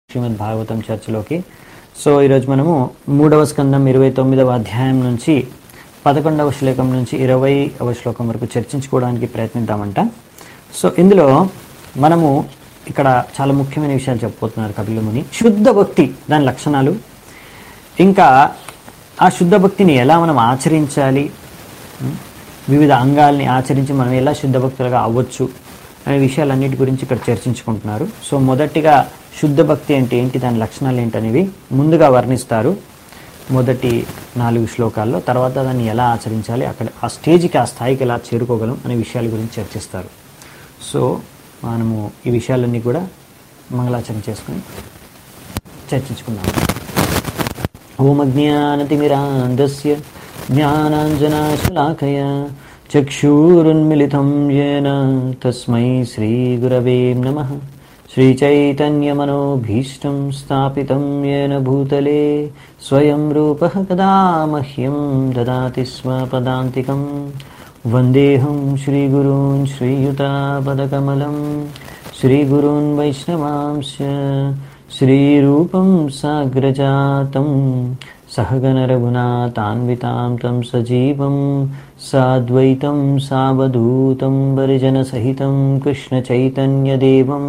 శ్రీమద్ Bhagavatam చర్చలోకి so ఈరోజు మనము మూడవ స్కందం ఇరవై తొమ్మిదవ అధ్యాయం నుంచి పదకొండవ శ్లోకం నుంచి ఇరవైవ శ్లోకం వరకు చర్చించుకోవడానికి ప్రయత్నిద్దామంట సో ఇందులో మనము ఇక్కడ చాలా ముఖ్యమైన విషయాలు చెప్పబోతున్నారు కపిల ముని శుద్ధ భక్తి దాని లక్షణాలు ఇంకా ఆ శుద్ధ భక్తిని ఎలా మనం ఆచరించాలి ఉం? వివిధ అంగాల్ని ఆచరించి మనం ఎలా శుద్ధ భక్తులుగా అవ్వచ్చు అనే విషయాలన్నిటి గురించి ఇక్కడ చర్చించుకుంటున్నారు సో మొదటిగా శుద్ధ భక్తి అంటే ఏంటి దాని లక్షణాలు ఏంటనేవి ముందుగా వర్ణిస్తారు మొదటి నాలుగు శ్లోకాల్లో తర్వాత దాన్ని ఎలా ఆచరించాలి అక్కడ ఆ స్టేజ్కి ఆ స్థాయికి ఎలా చేరుకోగలం అనే విషయాల గురించి చర్చిస్తారు సో మనము ఈ విషయాలన్నీ కూడా మంగళాచరణ చేసుకుని చర్చించుకుందాం ఓమజ్ఞానతిమిరాంధస్య జ్ఞానాంజనాశలాకయ చక్షూరున్మిళితం येन తస్మై శ్రీగురవే నమః श्रीचैतन्यमनोभीष्टं स्थापितं येन भूतले स्वयं रूपः कदा मह्यं ददाति स्म पदान्तिकं वन्देऽहं श्रीगुरून् श्रीयुतापदकमलं श्रीगुरून् वैष्णवांश्च श्रीरूपं साग्रजातं सहगनरघुनाथान्वितां तं सजीवं साद्वैतं सावधूतं वरिजनसहितं कृष्णचैतन्यदेवं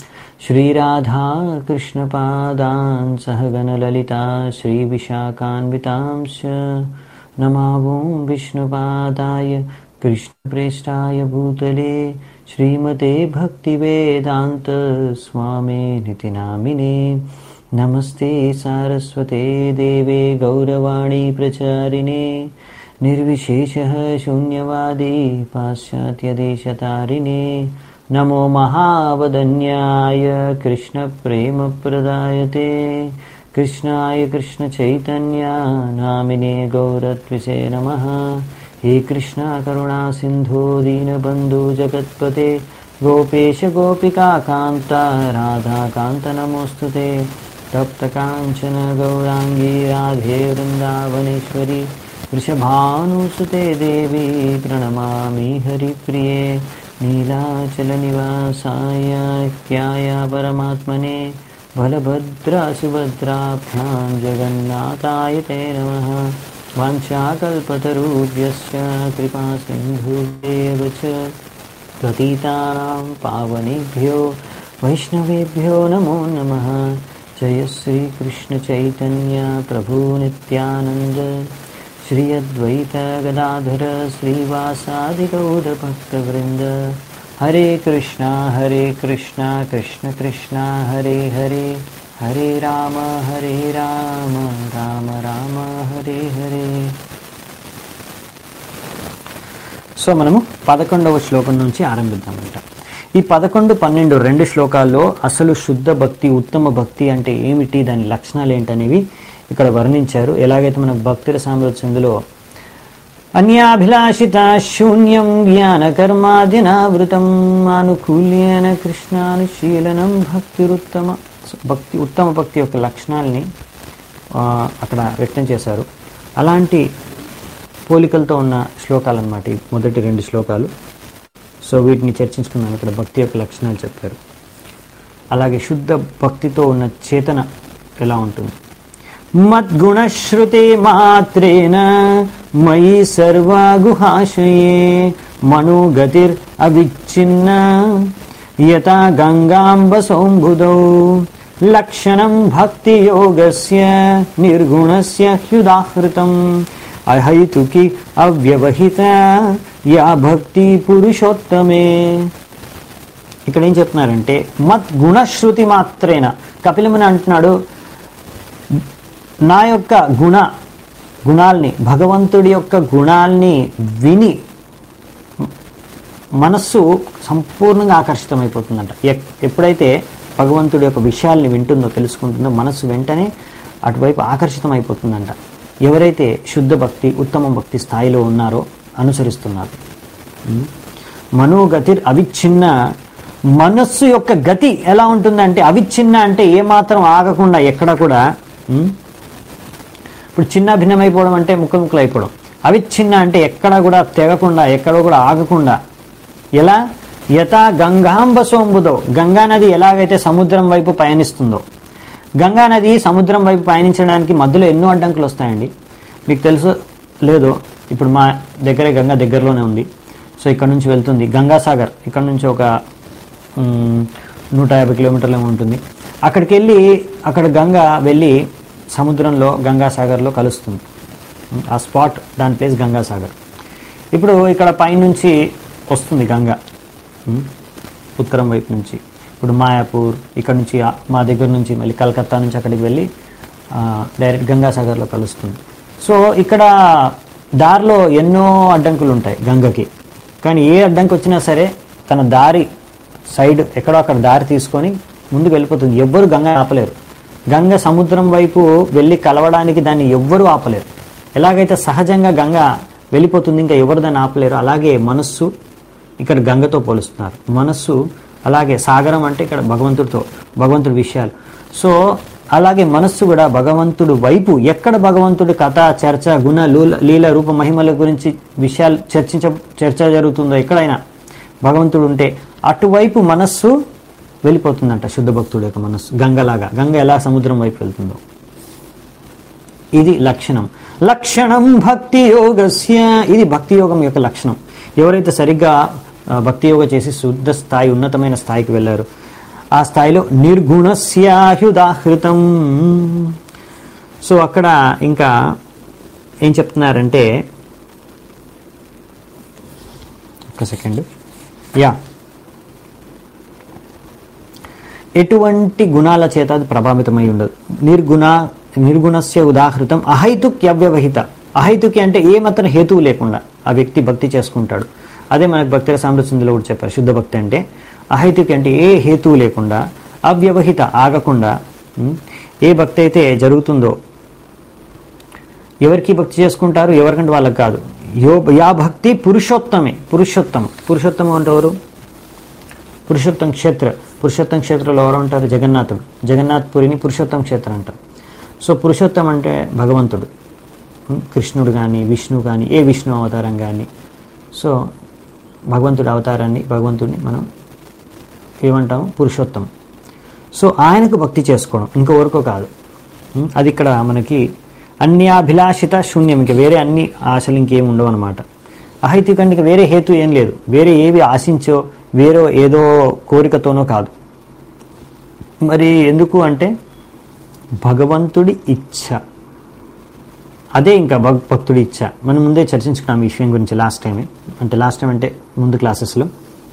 श्रीराधाकृष्णपादान् सहगणललिता श्रीविशाखान्वितांश्च नमावों विष्णुपादाय कृष्णप्रेष्ठाय भूतले श्रीमते भक्तिवेदान्त स्वामे नितिनामिने नमस्ते सारस्वते देवे गौरवाणी प्रचारिणे निर्विशेषः शून्यवादी पाश्चात्यदेशतारिणे नमो महावदन्याय कृष्णप्रेमप्रदायते कृष्णाय कृष्णचैतन्या नामिने गौरत्विषे नमः हे कृष्णा करुणा सिन्धो दीनबन्धु जगत्पते गोपेश गोपिकान्ता राधाकान्त नमोऽस्तु ते तप्तकाञ्चन गौराङ्गी राधे वृन्दावनेश्वरी वृषभानुसुते देवी प्रणमामि हरिप्रिये नीलाचलनिवासाय क्याय परमात्मने बलभद्रासुभद्राभ्यां जगन्नाथाय ते नमः वाञ्छाकल्पतरुभ्यश्च कृपासिन्धुभ्येव च प्रतीतानां पावनेभ्यो वैष्णवेभ्यो नमो नमः जय श्रीकृष्णचैतन्य प्रभु नित्यानन्द श्री अद्वैत गदाधर श्रीवासादिगौरभक्तवृन्द हरे कृष्णा हरे कृष्णा कृष्ण कृष्णा हरे हरे हरे राम हरे राम राम राम हरे हरे సో మనము పదకొండవ శ్లోకం నుంచి ఆరంభిద్దామంట ఈ పదకొండు పన్నెండు రెండు శ్లోకాల్లో అసలు శుద్ధ భక్తి ఉత్తమ భక్తి అంటే ఏమిటి దాని లక్షణాలు ఏంటనేవి ఇక్కడ వర్ణించారు ఎలాగైతే మన భక్తుల సామ్రాజ్యంలో అన్యాభిలాషిత శూన్యం జ్ఞాన కర్మాదినావృతం ఆనుకూల్యన కృష్ణానుశీలనం భక్తిరుత్తమ భక్తి ఉత్తమ భక్తి యొక్క లక్షణాలని ఆ, అక్కడ వ్యక్తం చేశారు అలాంటి పోలికలతో ఉన్న శ్లోకాలు అన్నమాట ఈ మొదటి రెండు శ్లోకాలు సో వీటిని చర్చించుకున్నాం ఇక్కడ భక్తి యొక్క లక్షణాలు చెప్పారు అలాగే శుద్ధ భక్తితో ఉన్న చేతన ఎలా ఉంటుంది మద్గుణశ్రుతి మాత్రేన మయి సర్వాగుహాశయే మనుగతిర్ అవిచ్ఛిన్న యథా గంగాంబ సౌంబుదౌ లక్షణం భక్తి యోగస్య నిర్గుణస్య హ్యుదాహృతం అహైతుకి అవ్యవహిత యా భక్తి పురుషోత్తమే ఇక్కడ ఏం చెప్తున్నారంటే మత్ గుణశ్రుతి మాత్రేన కపిలముని అంటున్నాడు నా యొక్క గుణ గుణాల్ని భగవంతుడి యొక్క గుణాల్ని విని మనస్సు సంపూర్ణంగా ఆకర్షితమైపోతుందంట ఎక్- ఎప్పుడైతే భగవంతుడి యొక్క విషయాల్ని వింటుందో తెలుసుకుంటుందో మనస్సు వెంటనే అటువైపు ఆకర్షితం అయిపోతుందంట ఎవరైతే శుద్ధ భక్తి ఉత్తమ భక్తి స్థాయిలో ఉన్నారో అనుసరిస్తున్నారు ఉం? మనోగతిర్ అవిచ్ఛిన్న మనస్సు యొక్క గతి ఎలా ఉంటుందంటే అవిచ్ఛిన్న అంటే ఏమాత్రం ఆగకుండా ఎక్కడ కూడా ఉం? ఇప్పుడు చిన్న భిన్నమైపోవడం అంటే ముక్కలు ముక్కలు అయిపోవడం అవిచ్ఛిన్న అంటే ఎక్కడ కూడా తెగకుండా ఎక్కడ కూడా ఆగకుండా ఎలా యథా గంగాంబ సోంబుదో గంగా నది ఎలాగైతే సముద్రం వైపు పయనిస్తుందో గంగా నది సముద్రం వైపు పయనించడానికి మధ్యలో ఎన్నో అడ్డంకులు వస్తాయండి మీకు తెలుసు లేదో ఇప్పుడు మా దగ్గరే గంగా దగ్గరలోనే ఉంది సో ఇక్కడ నుంచి వెళ్తుంది గంగాసాగర్ ఇక్కడ నుంచి ఒక మ్, నూట యాభై కిలోమీటర్లు ఏమో ఉంటుంది అక్కడికి వెళ్ళి అక్కడ గంగ వెళ్ళి సముద్రంలో గంగాసాగర్లో కలుస్తుంది ఆ స్పాట్ దాని ప్లేస్ గంగాసాగర్ ఇప్పుడు ఇక్కడ పైనుంచి వస్తుంది గంగ మ్, ఉత్తరం వైపు నుంచి ఇప్పుడు మాయాపూర్ ఇక్కడ నుంచి ఆ- మా దగ్గర నుంచి మళ్ళీ కలకత్తా నుంచి అక్కడికి వెళ్ళి ఆ, డైరెక్ట్ గంగాసాగర్లో కలుస్తుంది సో ఇక్కడ దారిలో ఎన్నో అడ్డంకులు ఉంటాయి గంగకి కానీ ఏ అడ్డంకి వచ్చినా సరే తన దారి సైడ్ ఎక్కడో అక్కడ దారి తీసుకొని ముందుకు వెళ్ళిపోతుంది ఎవ్వరు గంగ ఆపలేరు గంగ సముద్రం వైపు వెళ్ళి కలవడానికి దాన్ని ఎవ్వరూ ఆపలేరు ఎలాగైతే సహజంగా గంగ వెళ్ళిపోతుంది ఇంకా ఎవరు దాన్ని ఆపలేరు అలాగే మనస్సు ఇక్కడ గంగతో పోలుస్తున్నారు మనస్సు అలాగే సాగరం అంటే ఇక్కడ భగవంతుడితో భగవంతుడి విషయాలు సో అలాగే మనస్సు కూడా భగవంతుడు వైపు ఎక్కడ భగవంతుడి కథ చర్చ గుణ లూల లీల రూప మహిమల గురించి విషయాలు చర్చించ చర్చ జరుగుతుందో ఎక్కడైనా భగవంతుడు ఉంటే అటువైపు మనస్సు వెళ్ళిపోతుందంట శుద్ధ భక్తుడి యొక్క మనస్సు గంగలాగా గంగ ఎలా సముద్రం వైపు వెళ్తుందో ఇది లక్షణం లక్షణం భక్తి యోగస్య ఇది భక్తి యోగం యొక్క లక్షణం ఎవరైతే సరిగ్గా ఆ, భక్తి యోగ చేసి శుద్ధ స్థాయి ఉన్నతమైన స్థాయికి వెళ్ళారు ఆ స్థాయిలో నిర్గుణస్యాహ్యుదాహృతం సో అక్కడ ఇంకా ఏం చెప్తున్నారంటే ఒక సెకండ్ యా ఎటువంటి గుణాల చేత అది ప్రభావితమై ఉండదు నిర్గుణ నిర్గుణస్య ఉదాహృతం అహైతుక్య అవ్యవహిత అహైతుకి అంటే ఏమాత్రం హేతువు లేకుండా ఆ వ్యక్తి భక్తి చేసుకుంటాడు అదే మనకు భక్తుల సామృతుందిలో కూడా చెప్పారు శుద్ధ భక్తి అంటే అహైతుకి అంటే ఏ హేతువు లేకుండా అవ్యవహిత ఆగకుండా ఉం, ఏ భక్తి అయితే జరుగుతుందో ఎవరికి భక్తి చేసుకుంటారు ఎవరికంటే వాళ్ళకి కాదు యో యా భక్తి పురుషోత్తమే పురుషోత్తమం పురుషోత్తమం అంటే ఎవరు పురుషోత్తం క్షేత్ర పురుషోత్తం క్షేత్రంలో ఎవరు ఉంటారు జగన్నాథుడు జగన్నాథ్ పురిని పురుషోత్తం క్షేత్రం అంటారు సో పురుషోత్తం అంటే భగవంతుడు ఉం, కృష్ణుడు కానీ విష్ణు కానీ ఏ విష్ణు అవతారం కానీ సో భగవంతుడి అవతారాన్ని భగవంతుడిని మనం ఏమంటాము పురుషోత్తం సో ఆయనకు భక్తి చేసుకోవడం ఇంకొవరకు కాదు ఉం, అది ఇక్కడ మనకి అన్యాభిలాషిత శూన్యం ఇంకా వేరే అన్ని ఆశలు ఇంకేం ఉండవు అనమాట అహైతికంటే ఇంకా వేరే హేతు ఏం లేదు వేరే ఏవి ఆశించో వేరే ఏదో కోరికతోనో కాదు మరి ఎందుకు అంటే భగవంతుడి ఇచ్ఛ అదే ఇంకా భక్ భక్తుడి ఇచ్ఛ మనం ముందే చర్చించుకున్నాం ఈ విషయం గురించి లాస్ట్ టైమే అంటే లాస్ట్ టైం అంటే ముందు క్లాసెస్లో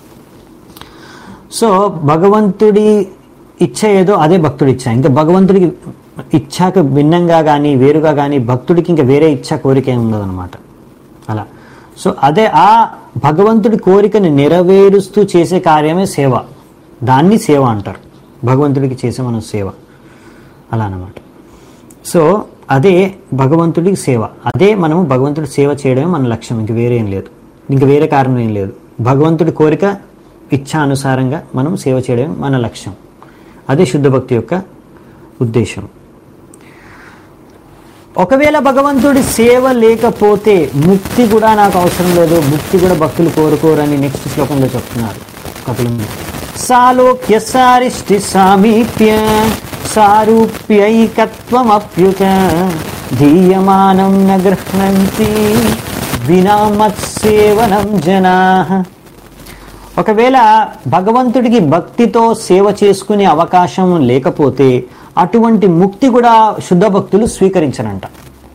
సో భగవంతుడి ఇచ్ఛ ఏదో అదే భక్తుడి ఇచ్ఛ ఇంకా భగవంతుడికి ఇచ్ఛకు భిన్నంగా కానీ వేరుగా కానీ భక్తుడికి ఇంకా వేరే ఇచ్ఛ కోరిక ఏమి ఉండదు అనమాట అలా సో అదే ఆ భగవంతుడి కోరికని నెరవేరుస్తూ చేసే కార్యమే సేవ దాన్ని సేవ అంటారు భగవంతుడికి చేసే మనం సేవ అలా అన్నమాట సో అదే భగవంతుడికి సేవ అదే మనము భగవంతుడి సేవ చేయడమే మన లక్ష్యం ఇంక వేరే ఏం లేదు ఇంక వేరే కారణం ఏం లేదు భగవంతుడి కోరిక ఇచ్ఛానుసారంగా మనం సేవ చేయడమే మన లక్ష్యం అదే శుద్ధ భక్తి యొక్క ఉద్దేశం ఒకవేళ భగవంతుడి సేవ లేకపోతే ముక్తి కూడా నాకు అవసరం లేదు ముక్తి కూడా భక్తులు కోరుకోరని నెక్స్ట్ శ్లోకంలో చెప్తున్నారు కపిల సాలోక్య సారిష్టి సామీప్య సారూప్యైకత్వమప్యుత ధీయమానం న గృహ్ణంతి వినా మత్సేవనం జనా ఒకవేళ భగవంతుడికి భక్తితో సేవ చేసుకునే అవకాశం లేకపోతే అటువంటి ముక్తి కూడా శుద్ధ భక్తులు స్వీకరించరంట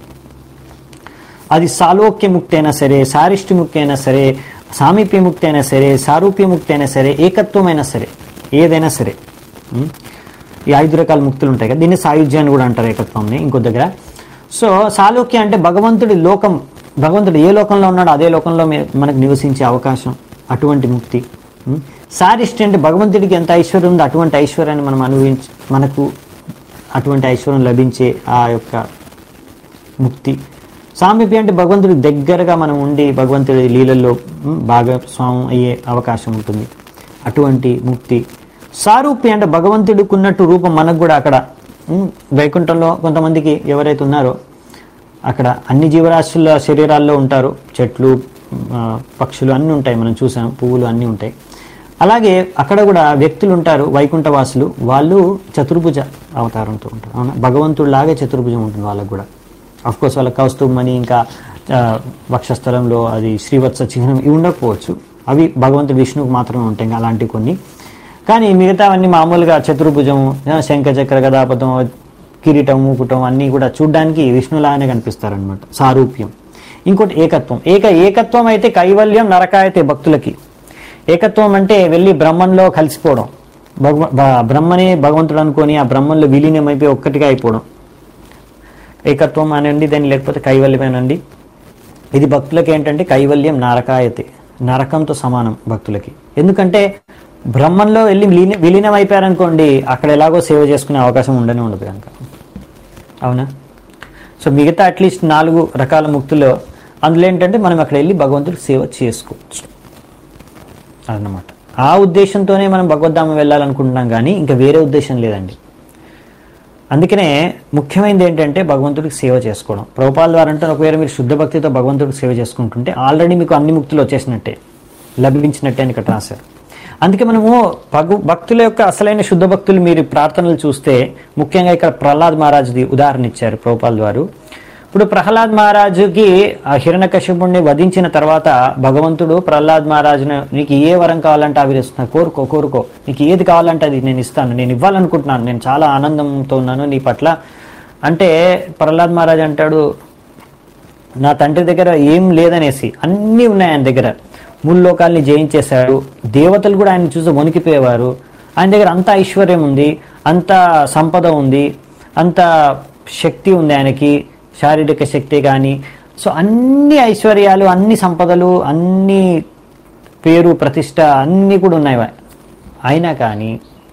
అది సాలోక్య ముక్తి అయినా సరే సారిష్టి ముక్తి అయినా సరే సామీప్య ముక్తి అయినా సరే సారూప్య ముక్తి అయినా సరే ఏకత్వం అయినా సరే ఏదైనా సరే ఉం? ఈ ఐదు రకాల ముక్తులు ఉంటాయి కదా దీన్ని సాయుధ్య అని కూడా అంటారు ఏకత్వంని ఇంకో దగ్గర సో సాలోక్య అంటే భగవంతుడి లోకం భగవంతుడు ఏ లోకంలో ఉన్నాడో అదే లోకంలో మే- మనకు నివసించే అవకాశం అటువంటి ముక్తి ఉం? సారిష్టి అంటే భగవంతుడికి ఎంత ఐశ్వర్యం ఉందో అటువంటి ఐశ్వర్యాన్ని మనం అనుభవించి మనకు అటువంటి ఐశ్వర్యం లభించే ఆ యొక్క ముక్తి సామీప్య అంటే భగవంతుడి దగ్గరగా మనం ఉండి భగవంతుడి లీలల్లో ఉమ్, భాగస్వామం అయ్యే అవకాశం ఉంటుంది అటువంటి ముక్తి సారూప్య అంటే భగవంతుడికి ఉన్నట్టు రూపం మనకు కూడా అక్కడ ఉమ్, వైకుంఠంలో కొంతమందికి ఎవరైతే ఉన్నారో అక్కడ అన్ని జీవరాశుల శరీరాల్లో ఉంటారు చెట్లు ఆ, పక్షులు అన్నీ ఉంటాయి మనం చూసాం పువ్వులు అన్నీ ఉంటాయి అలాగే అక్కడ కూడా వ్యక్తులు ఉంటారు వైకుంఠవాసులు వాళ్ళు చతుర్భుజ అవతారంతో ఉంటారు అవునా భగవంతుడిలాగే చతుర్భుజం ఉంటుంది వాళ్ళకు కూడా అఫ్ కోర్స్ వాళ్ళ కౌస్తుమని ఇంకా ఆ, వక్షస్థలంలో అది శ్రీవత్స చిహ్నం ఇవి ఉండకపోవచ్చు అవి భగవంతుడు విష్ణువుకు మాత్రమే ఉంటాయి ఇంకా అలాంటివి కొన్ని కానీ మిగతావన్నీ మామూలుగా చతుర్భుజం ఆ, శంఖ చక్ర గదాపథం కిరీటం ముకుటం అన్నీ కూడా చూడ్డానికి విష్ణులాగానే కనిపిస్తారనమాట సారూప్యం ఇంకోటి ఏకత్వం ఏక ఏకత్వం అయితే కైవల్యం నరకాయతే భక్తులకి ఏకత్వం అంటే వెళ్ళి బ్రహ్మంలో కలిసిపోవడం భగవ బ- బ్రహ్మనే భగవంతుడు అనుకొని ఆ బ్రహ్మంలో విలీనం అయిపోయి ఒక్కటిగా అయిపోవడం ఏకత్వం అనండి దాన్ని లేకపోతే కైవల్యం అనండి ఇది భక్తులకి ఏంటంటే కైవల్యం నరకాయతే నరకంతో సమానం భక్తులకి ఎందుకంటే బ్రహ్మంలో వెళ్ళి విలీన విలీనం అయిపోయారనుకోండి అక్కడ ఎలాగో సేవ చేసుకునే అవకాశం ఉండనే ఉండదు కనుక అవునా సో మిగతా అట్లీస్ట్ నాలుగు రకాల ముక్తుల్లో అందులో ఏంటంటే మనం అక్కడ వెళ్ళి భగవంతుడికి సేవ చేసుకోవచ్చు అదనమాట ఆ ఉద్దేశంతోనే మనం భగవద్ధామం వెళ్ళాలనుకుంటున్నాం కానీ ఇంకా వేరే ఉద్దేశం లేదండి అందుకనే ముఖ్యమైనది ఏంటంటే భగవంతుడికి సేవ చేసుకోవడం ప్రభుపాల ద్వారా అంటే ఒకవేళ మీరు శుద్ధ భక్తితో భగవంతుడికి సేవ చేసుకుంటుంటే ఆల్రెడీ మీకు అన్ని ముక్తులు వచ్చేసినట్టే లభించినట్టే అని ఇక్కడ రాశారు అందుకే మనము భగు భక్తుల యొక్క అసలైన శుద్ధ భక్తులు మీరు ప్రార్థనలు చూస్తే ముఖ్యంగా ఇక్కడ ప్రహ్లాద్ మహారాజుది ఉదాహరణ ఇచ్చారు ప్రభుపాల్ వారు ఇప్పుడు ప్రహ్లాద్ మహారాజుకి ఆ హిరణ్యకశిపుణ్ణి వధించిన తర్వాత భగవంతుడు ప్రహ్లాద్ మహారాజును నీకు ఏ వరం కావాలంటే అవి ఇస్తున్నా కోరుకో కోరుకో నీకు ఏది కావాలంటే అది నేను ఇస్తాను నేను ఇవ్వాలనుకుంటున్నాను నేను చాలా ఆనందంతో ఉన్నాను నీ పట్ల అంటే ప్రహ్లాద్ మహారాజ్ అంటాడు నా తండ్రి దగ్గర ఏం లేదనేసి అన్నీ ఉన్నాయి ఆయన దగ్గర ముల్లోకాల్ని జయించేశాడు దేవతలు కూడా ఆయన చూసి వణికిపోయేవారు ఆయన దగ్గర అంత ఐశ్వర్యం ఉంది అంత సంపద ఉంది అంత శక్తి ఉంది ఆయనకి శారీరక శక్తి కానీ సో అన్ని ఐశ్వర్యాలు అన్ని సంపదలు అన్ని పేరు ప్రతిష్ట అన్నీ కూడా ఉన్నాయి అయినా కానీ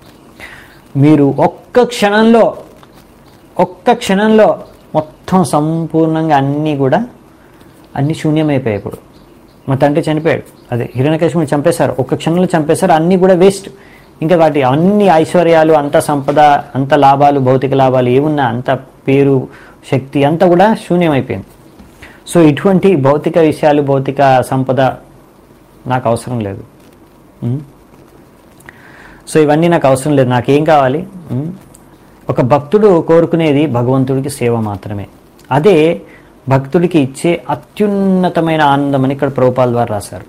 మీరు ఒక్క క్షణంలో ఒక్క క్షణంలో మొత్తం సంపూర్ణంగా అన్నీ కూడా అన్నీ శూన్యమైపోయాయి ఇప్పుడు మా తండ్రి చనిపోయాడు అదే హిరణ్యకశిపుని చంపేశారు ఒక్క క్షణంలో చంపేశారు అన్నీ కూడా వేస్ట్ ఇంకా వాటి అన్ని ఐశ్వర్యాలు అంత సంపద అంత లాభాలు భౌతిక లాభాలు ఏమున్నా అంత పేరు శక్తి అంతా కూడా శూన్యమైపోయింది సో ఇటువంటి భౌతిక విషయాలు భౌతిక సంపద నాకు అవసరం లేదు ఉం? సో ఇవన్నీ నాకు అవసరం లేదు నాకేం కావాలి ఉం? ఒక భక్తుడు కోరుకునేది భగవంతుడికి సేవ మాత్రమే అదే భక్తుడికి ఇచ్చే అత్యున్నతమైన ఆనందం అని ఇక్కడ ప్రభుపాల్ ద్వారా రాశారు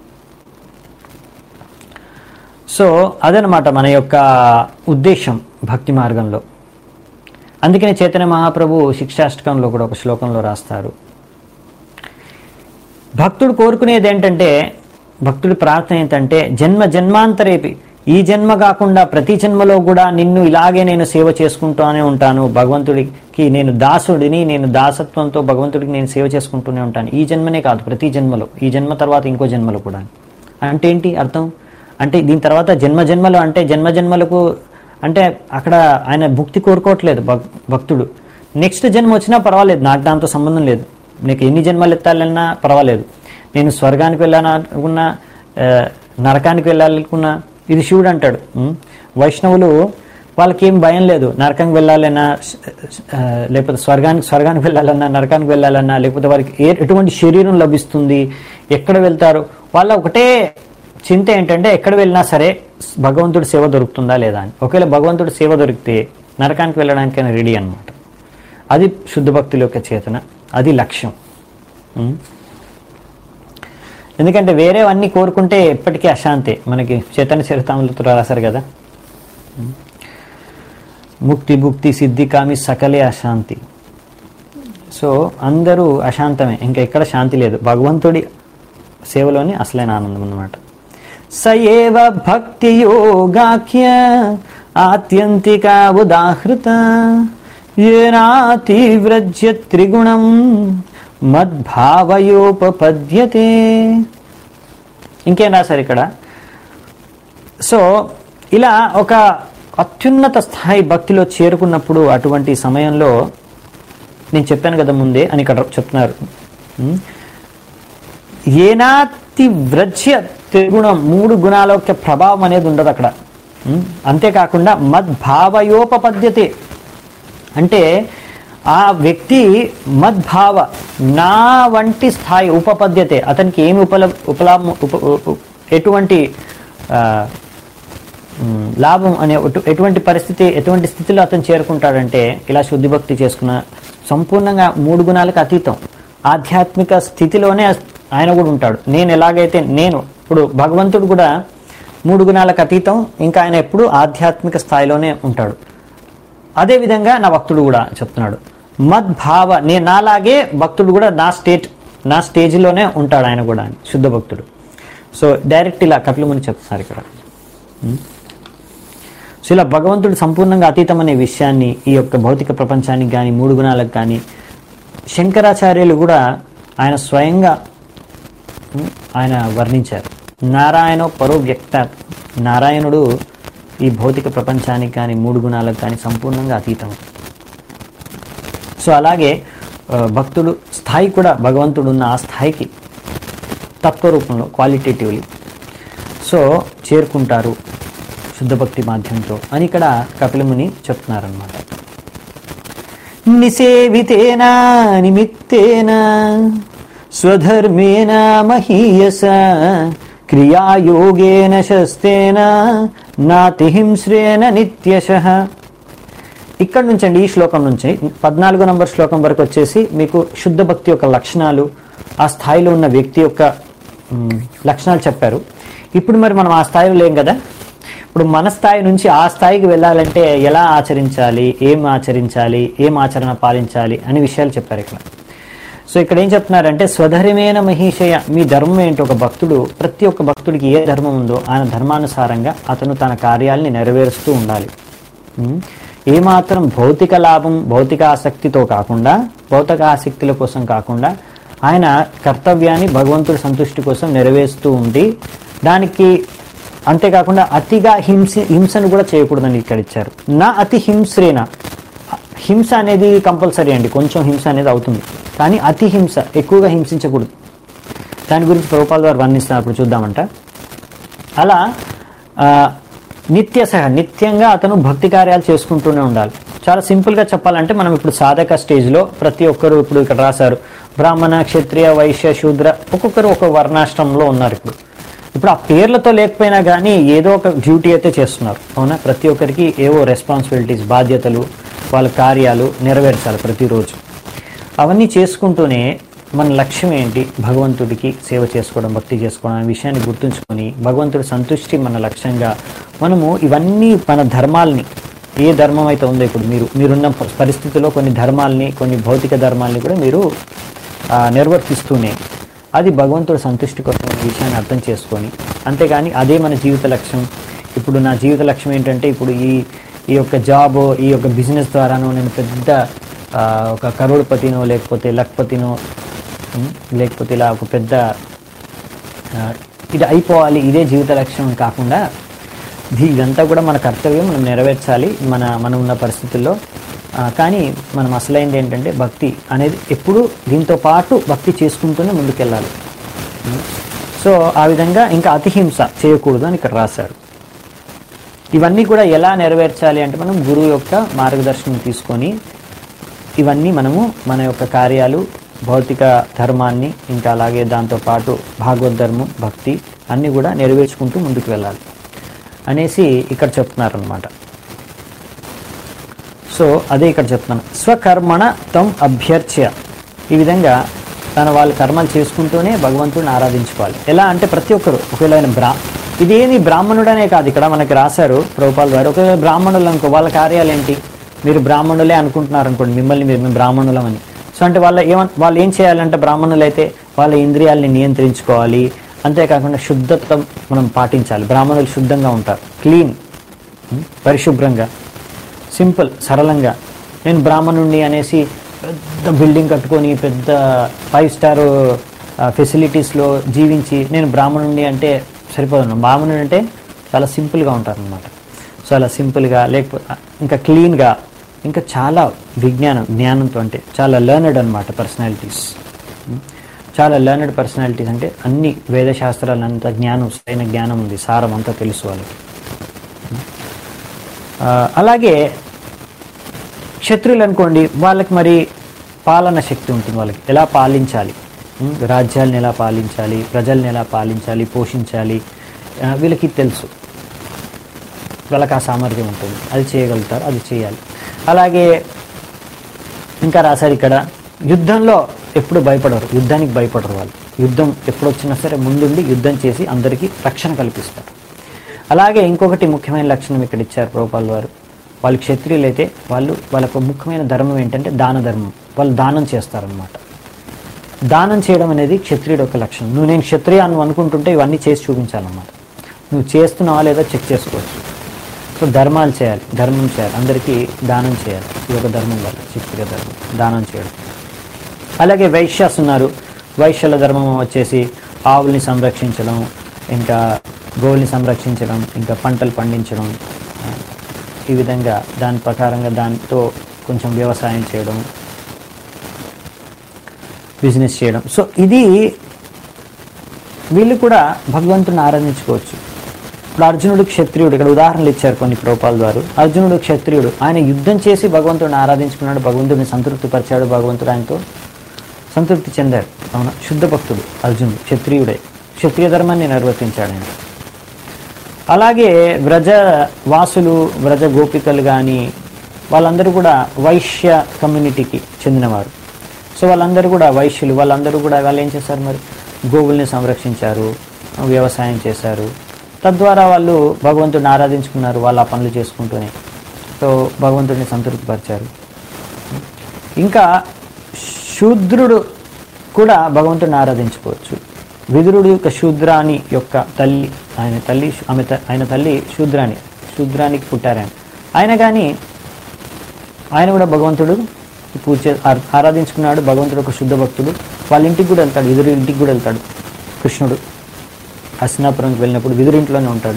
సో అదనమాట మన యొక్క ఉద్దేశం భక్తి మార్గంలో అందుకనే చైతన్య మహాప్రభు శిక్షాష్టకంలో కూడా ఒక శ్లోకంలో రాస్తారు భక్తుడు కోరుకునేది ఏంటంటే భక్తుడి ప్రార్థన ఏంటంటే జన్మ జన్మాంతరేపి ఈ జన్మ కాకుండా ప్రతి జన్మలో కూడా నిన్ను ఇలాగే నేను సేవ చేసుకుంటూనే ఉంటాను భగవంతుడికి నేను దాసుడిని నేను దాసత్వంతో భగవంతుడికి నేను సేవ చేసుకుంటూనే ఉంటాను ఈ జన్మనే కాదు ప్రతి జన్మలో ఈ జన్మ తర్వాత ఇంకో జన్మలో కూడా అంటే ఏంటి అర్థం అంటే దీని తర్వాత జన్మ జన్మలు అంటే జన్మ జన్మలకు అంటే అక్కడ ఆయన భుక్తి కోరుకోవట్లేదు భక్- భక్తుడు నెక్స్ట్ జన్మ వచ్చినా పర్వాలేదు నాకు దాంతో సంబంధం లేదు నీకు ఎన్ని జన్మలు ఎత్తాలన్నా పర్వాలేదు నేను స్వర్గానికి వెళ్ళాలనుకున్నా ఆ, నరకానికి వెళ్ళాలనుకున్నా ఇది శివుడు అంటాడు ఉం? వైష్ణవులు వాళ్ళకి ఏం భయం లేదు నరకానికి వెళ్ళాలన్నా ఆ, లేకపోతే స్వర్గానికి స్వర్గానికి వెళ్ళాలన్నా నరకానికి వెళ్ళాలన్నా లేకపోతే వారికి ఏ ఎటువంటి శరీరం లభిస్తుంది ఎక్కడ వెళ్తారు వాళ్ళ ఒకటే చింత ఏంటంటే ఎక్కడ వెళ్ళినా సరే భగవంతుడి సేవ దొరుకుతుందా లేదా అని ఒకవేళ భగవంతుడి సేవ దొరికితే నరకానికి వెళ్ళడానికైనా రెడీ అన్నమాట అది శుద్ధ భక్తుల యొక్క చేతన అది లక్ష్యం ఉం? ఎందుకంటే వేరేవన్నీ కోరుకుంటే ఎప్పటికీ అశాంతే మనకి చైతన్య చరితాములతో రాశారు కదా ఉం? ముక్తి భుక్తి సిద్ధి కామి సకలే అశాంతి సో అందరూ అశాంతమే ఇంకా ఎక్కడ శాంతి లేదు భగవంతుడి సేవలోని అసలైన ఆనందం అన్నమాట సయేవ భక్తి యోగాఖ్య ఆత్యంతిక ఉదాహృత ఏనాతివ్రజ్య త్రిగుణం మద్భావయోపపద్యతే ఇంకేం రాశారు ఇక్కడ సో ఇలా ఒక అత్యున్నత స్థాయి భక్తిలో చేరుకున్నప్పుడు అటువంటి సమయంలో నేను చెప్పాను కదా ముందే అని ఇక్కడ చెప్తున్నారు ఉం? ఏనాతి వ్రజ్య త్రిగుణం మూడు గుణాల యొక్క ప్రభావం అనేది ఉండదు అక్కడ ఉం? అంతేకాకుండా మద్భావయోపపద్యతే అంటే ఆ వ్యక్తి మద్భావ నా వంటి స్థాయి ఉపపద్యతే అతనికి ఏమి ఉపల ఉపలా ఉప ఉ- ఎటువంటి ఆ, ఉమ్, లాభం అనే ఎటు- ఎటువంటి పరిస్థితి ఎటువంటి స్థితిలో అతను చేరుకుంటాడంటే ఇలా శుద్ధి భక్తి చేసుకున్న సంపూర్ణంగా మూడు గుణాలకు అతీతం ఆధ్యాత్మిక స్థితిలోనే ఆయన కూడా ఉంటాడు నేను ఎలాగైతే నేను ఇప్పుడు భగవంతుడు కూడా మూడు గుణాలకు అతీతం ఇంకా ఆయన ఎప్పుడు ఆధ్యాత్మిక స్థాయిలోనే ఉంటాడు అదే విధంగా నా భక్తుడు కూడా చెప్తున్నాడు మద్భావ నేను నాలాగే భక్తుడు కూడా నా స్టేట్ నా స్టేజ్లోనే ఉంటాడు ఆయన కూడా అని, శుద్ధ భక్తుడు సో డైరెక్ట్ ఇలా కపిలముని చెప్తున్నారు ఇక్కడ ఉం? సో ఇలా భగవంతుడు సంపూర్ణంగా అతీతం అనే విషయాన్ని ఈ యొక్క భౌతిక ప్రపంచానికి కానీ మూడు గుణాలకు కానీ శంకరాచార్యులు కూడా ఆయన స్వయంగా ఉం, ఆయన వర్ణించారు నారాయణ పరో వ్యక్త నారాయణుడు ఈ భౌతిక ప్రపంచానికి కానీ మూడు గుణాలకు కానీ సంపూర్ణంగా అతీతం సో అలాగే ఆ, భక్తుడు స్థాయి కూడా భగవంతుడు ఉన్న ఆ స్థాయికి తత్వరూపంలో క్వాలిటేటివ్లీ సో చేరుకుంటారు శుద్ధ భక్తి మాధ్యమంతో అని ఇక్కడ కపిలముని చెప్తున్నారనమాట నిసేవితేన నిమిత్తేన స్వధర్మేన మహీయస క్రియాయోగేన శస్తేన నాతిహింస్రేణ నిత్యశః ఇక్కడ నుంచి అండి ఈ శ్లోకం నుంచి పద్నాలుగో నంబర్ శ్లోకం వరకు వచ్చేసి మీకు శుద్ధ భక్తి యొక్క లక్షణాలు ఆ స్థాయిలో ఉన్న వ్యక్తి యొక్క మ్, లక్షణాలు చెప్పారు ఇప్పుడు మరి మనం ఆ స్థాయిలో లేం కదా ఇప్పుడు మన స్థాయి నుంచి ఆ స్థాయికి వెళ్ళాలంటే ఎలా ఆచరించాలి ఏం ఆచరించాలి ఏం ఆచరణ పాలించాలి అనే విషయాలు చెప్పారు ఇక్కడ సో ఇక్కడ ఏం చెప్తున్నారంటే స్వధర్మేన మహిషయ మీ ధర్మం ఏంటి ఒక భక్తుడు ప్రతి ఒక్క భక్తుడికి ఏ ధర్మం ఉందో ఆయన ధర్మానుసారంగా అతను తన కార్యాలని నెరవేరుస్తూ ఉండాలి ఉం? ఏమాత్రం భౌతిక లాభం భౌతిక ఆసక్తితో కాకుండా భౌతిక ఆసక్తుల కోసం కాకుండా ఆయన కర్తవ్యాన్ని భగవంతుడి సంతుష్టి కోసం నెరవేరుస్తూ ఉండి దానికి అంతేకాకుండా అతిగా హింస హింసను కూడా చేయకూడదని ఇక్కడ ఇచ్చారు నా అతి హింస్రేన హింస అనేది కంపల్సరీ అండి కొంచెం హింస అనేది అవుతుంది కానీ అతి హింస ఎక్కువగా హింసించకూడదు దాని గురించి ప్రభుపాల వారు వర్ణిస్తున్నారు అప్పుడు చూద్దామంట అలా ఆ, నిత్య సహ నిత్యంగా అతను భక్తి కార్యాలు చేసుకుంటూనే ఉండాలి చాలా సింపుల్గా చెప్పాలంటే మనం ఇప్పుడు సాధక స్టేజ్లో ప్రతి ఒక్కరు ఇప్పుడు ఇక్కడ రాశారు బ్రాహ్మణ క్షత్రియ వైశ్య శూద్ర ఒక్కొక్కరు ఒక వర్ణాశ్రమంలో ఉన్నారు ఇప్పుడు ఇప్పుడు ఆ పేర్లతో లేకపోయినా కానీ ఏదో ఒక డ్యూటీ అయితే చేస్తున్నారు అవునా ప్రతి ఒక్కరికి ఏవో రెస్పాన్సిబిలిటీస్ బాధ్యతలు వాళ్ళ కార్యాలు నెరవేర్చాలి ప్రతిరోజు అవన్నీ చేసుకుంటూనే మన లక్ష్యం ఏంటి భగవంతుడికి సేవ చేసుకోవడం భక్తి చేసుకోవడం అనే విషయాన్ని గుర్తుంచుకొని భగవంతుడి సంతుష్టి మన లక్ష్యంగా మనము ఇవన్నీ మన ధర్మాల్ని ఏ ధర్మం అయితే ఉందో ఇప్పుడు మీరు మీరున్న ప- పరిస్థితిలో కొన్ని ధర్మాల్ని కొన్ని భౌతిక ధర్మాల్ని కూడా మీరు ఆ, నిర్వర్తిస్తూనే అది భగవంతుడి సంతుష్టి కోసం అనే విషయాన్ని అర్థం చేసుకొని అంతేగాని అదే మన జీవిత లక్ష్యం ఇప్పుడు నా జీవిత లక్ష్యం ఏంటంటే ఇప్పుడు ఈ ఈ యొక్క జాబ్ ఈ యొక్క బిజినెస్ ద్వారానో నేను పెద్ద ఆ, ఒక కరోడ్పతినో లేకపోతే లక్పతినో ఉం, లేకపోతే ఇలా ఒక పెద్ద ఆ, ఇది అయిపోవాలి ఇదే జీవిత లక్ష్యం అని కాకుండా ఇది ఇదంతా కూడా మన కర్తవ్యం మనం నెరవేర్చాలి మన మనం ఉన్న పరిస్థితుల్లో ఆ, కానీ మనం అసలైంది ఏంటంటే భక్తి అనేది ఎప్పుడు దీంతో పాటు భక్తి చేసుకుంటూనే ముందుకెళ్ళాలి ఉం. సో ఆ విధంగా ఇంకా అతిహింస చేయకూడదు అని ఇక్కడ రాశారు ఇవన్నీ కూడా ఎలా నెరవేర్చాలి అంటే మనం గురువు యొక్క మార్గదర్శనం తీసుకొని ఇవన్నీ మనము మన యొక్క కార్యాలు భౌతిక ధర్మాన్ని ఇంకా అలాగే దాంతోపాటు భాగవత్ ధర్మం భక్తి అన్నీ కూడా నెరవేర్చుకుంటూ ముందుకు వెళ్ళాలి అనేసి ఇక్కడ చెప్తున్నారనమాట సో అదే ఇక్కడ చెప్తున్నాను స్వకర్మణ తం అభ్యర్చ్య ఈ విధంగా తన వాళ్ళ కర్మలు చేసుకుంటూనే భగవంతుడిని ఆరాధించుకోవాలి ఎలా అంటే ప్రతి ఒక్కరు ఒకవేళ ఆయన బ్రా ఇదేమి బ్రాహ్మణుడనే కాదు ఇక్కడ మనకి రాశారు ప్రభుపాల్ గారు ఒకవేళ బ్రాహ్మణులు అనుకో వాళ్ళ కార్యాలు ఏంటి మీరు బ్రాహ్మణులే అనుకుంటున్నారు అనుకోండి మిమ్మల్ని మీరు మేము బ్రాహ్మణులం అని సో అంటే వాళ్ళ ఏమన్ వాళ్ళు ఏం చేయాలంటే బ్రాహ్మణులు అయితే వాళ్ళ ఇంద్రియాలని నియంత్రించుకోవాలి అంతేకాకుండా శుద్ధత్వం మనం పాటించాలి బ్రాహ్మణులు శుద్ధంగా ఉంటారు క్లీన్ పరిశుభ్రంగా సింపుల్ సరళంగా నేను బ్రాహ్మణుణ్ణి అనేసి పెద్ద బిల్డింగ్ కట్టుకొని పెద్ద ఫైవ్ స్టార్ ఫెసిలిటీస్లో జీవించి నేను బ్రాహ్మణుణ్ణి అంటే సరిపోదు బ్రాహ్మణుడు అంటే చాలా సింపుల్గా ఉంటారనమాట సో అలా సింపుల్గా లేకపోతే ఇంకా క్లీన్గా ఇంకా చాలా విజ్ఞానం జ్ఞానంతో అంటే చాలా లర్నెడ్ అనమాట పర్సనాలిటీస్ చాలా లర్నెడ్ పర్సనాలిటీస్ అంటే అన్ని వేదశాస్త్రాలంతా జ్ఞానం సరైన జ్ఞానం ఉంది సారం అంతా తెలుసు వాళ్ళకి ఆ, అలాగే క్షత్రులు అనుకోండి వాళ్ళకి మరి పాలన శక్తి ఉంటుంది వాళ్ళకి ఎలా పాలించాలి ఉం? రాజ్యాలను ఎలా పాలించాలి ప్రజల్ని ఎలా పాలించాలి పోషించాలి ఆ, వీళ్ళకి తెలుసు వాళ్ళకి ఆ సామర్థ్యం ఉంటుంది అది చేయగలుగుతారు అది చేయాలి అలాగే ఇంకా రాశారు ఇక్కడ యుద్ధంలో ఎప్పుడు భయపడరు యుద్ధానికి భయపడరు వాళ్ళు యుద్ధం ఎప్పుడు వచ్చినా సరే ముందుండి యుద్ధం చేసి అందరికీ రక్షణ కల్పిస్తారు అలాగే ఇంకొకటి ముఖ్యమైన లక్షణం ఇక్కడ ఇచ్చారు ప్రభుపాల్ వారు వాళ్ళు క్షత్రియులు అయితే వాళ్ళు వాళ్ళకు ముఖ్యమైన ధర్మం ఏంటంటే దాన ధర్మం వాళ్ళు దానం చేస్తారనమాట దానం చేయడం అనేది క్షత్రియుడు ఒక లక్షణం నువ్వు నేను క్షత్రియ అని అనుకుంటుంటే ఇవన్నీ చేసి చూపించాలన్నమాట నువ్వు చేస్తున్నావా లేదా చెక్ చేసుకోవచ్చు సో ధర్మాలు చేయాలి ధర్మం చేయాలి అందరికీ దానం చేయాలి ఇది ఒక ధర్మం వల్ల క్షత్రియ ధర్మం దానం చేయడం అలాగే వైశ్యాస్ ఉన్నారు వైశ్యుల ధర్మం వచ్చేసి ఆవుల్ని సంరక్షించడం ఇంకా గోవుల్ని సంరక్షించడం ఇంకా పంటలు పండించడం ఆ, ఈ విధంగా దాని ప్రకారంగా దాంతో కొంచెం వ్యవసాయం చేయడం బిజినెస్ చేయడం సో ఇది వీళ్ళు కూడా భగవంతుని ఆరాధించుకోవచ్చు ఇప్పుడు అర్జునుడు క్షత్రియుడు ఇక్కడ ఉదాహరణలు ఇచ్చారు కొన్ని ప్రోపాల ద్వారా అర్జునుడు క్షత్రియుడు ఆయన యుద్ధం చేసి భగవంతుడిని ఆరాధించుకున్నాడు భగవంతుడిని సంతృప్తి పరిచాడు భగవంతుడు ఆయనతో సంతృప్తి చెందాడు అవునా శుద్ధ భక్తుడు అర్జునుడు క్షత్రియుడే క్షత్రియ ధర్మాన్ని నిర్వర్తించాడు ఆయన అలాగే వ్రజ వాసులు వ్రజ గోపికలు కానీ వాళ్ళందరూ కూడా వైశ్య కమ్యూనిటీకి చెందినవారు సో వాళ్ళందరూ కూడా వైశ్యులు వాళ్ళందరూ కూడా వాళ్ళు ఏం చేశారు మరి గోవుల్ని సంరక్షించారు వ్యవసాయం చేశారు తద్వారా వాళ్ళు భగవంతుడిని ఆరాధించుకున్నారు వాళ్ళు ఆ పనులు చేసుకుంటూనే సో భగవంతుడిని సంతృప్తిపరిచారు ఇంకా శూద్రుడు కూడా భగవంతుడిని ఆరాధించుకోవచ్చు విదురుడు యొక్క శూద్రాని యొక్క తల్లి ఆయన తల్లి ఆమె త- ఆయన తల్లి శూద్రాని శూద్రానికి పుట్టారాయన ఆయన కానీ ఆయన కూడా భగవంతుడు పూజ చే- ఆ- ఆరాధించుకున్నాడు భగవంతుడు ఒక శుద్ధ భక్తుడు వాళ్ళ ఇంటికి కూడా వెళ్తాడు విదురు ఇంటికి కూడా వెళ్తాడు కృష్ణుడు హస్తినాపురంకి వెళ్ళినప్పుడు విదురు ఇంట్లోనే ఉంటాడు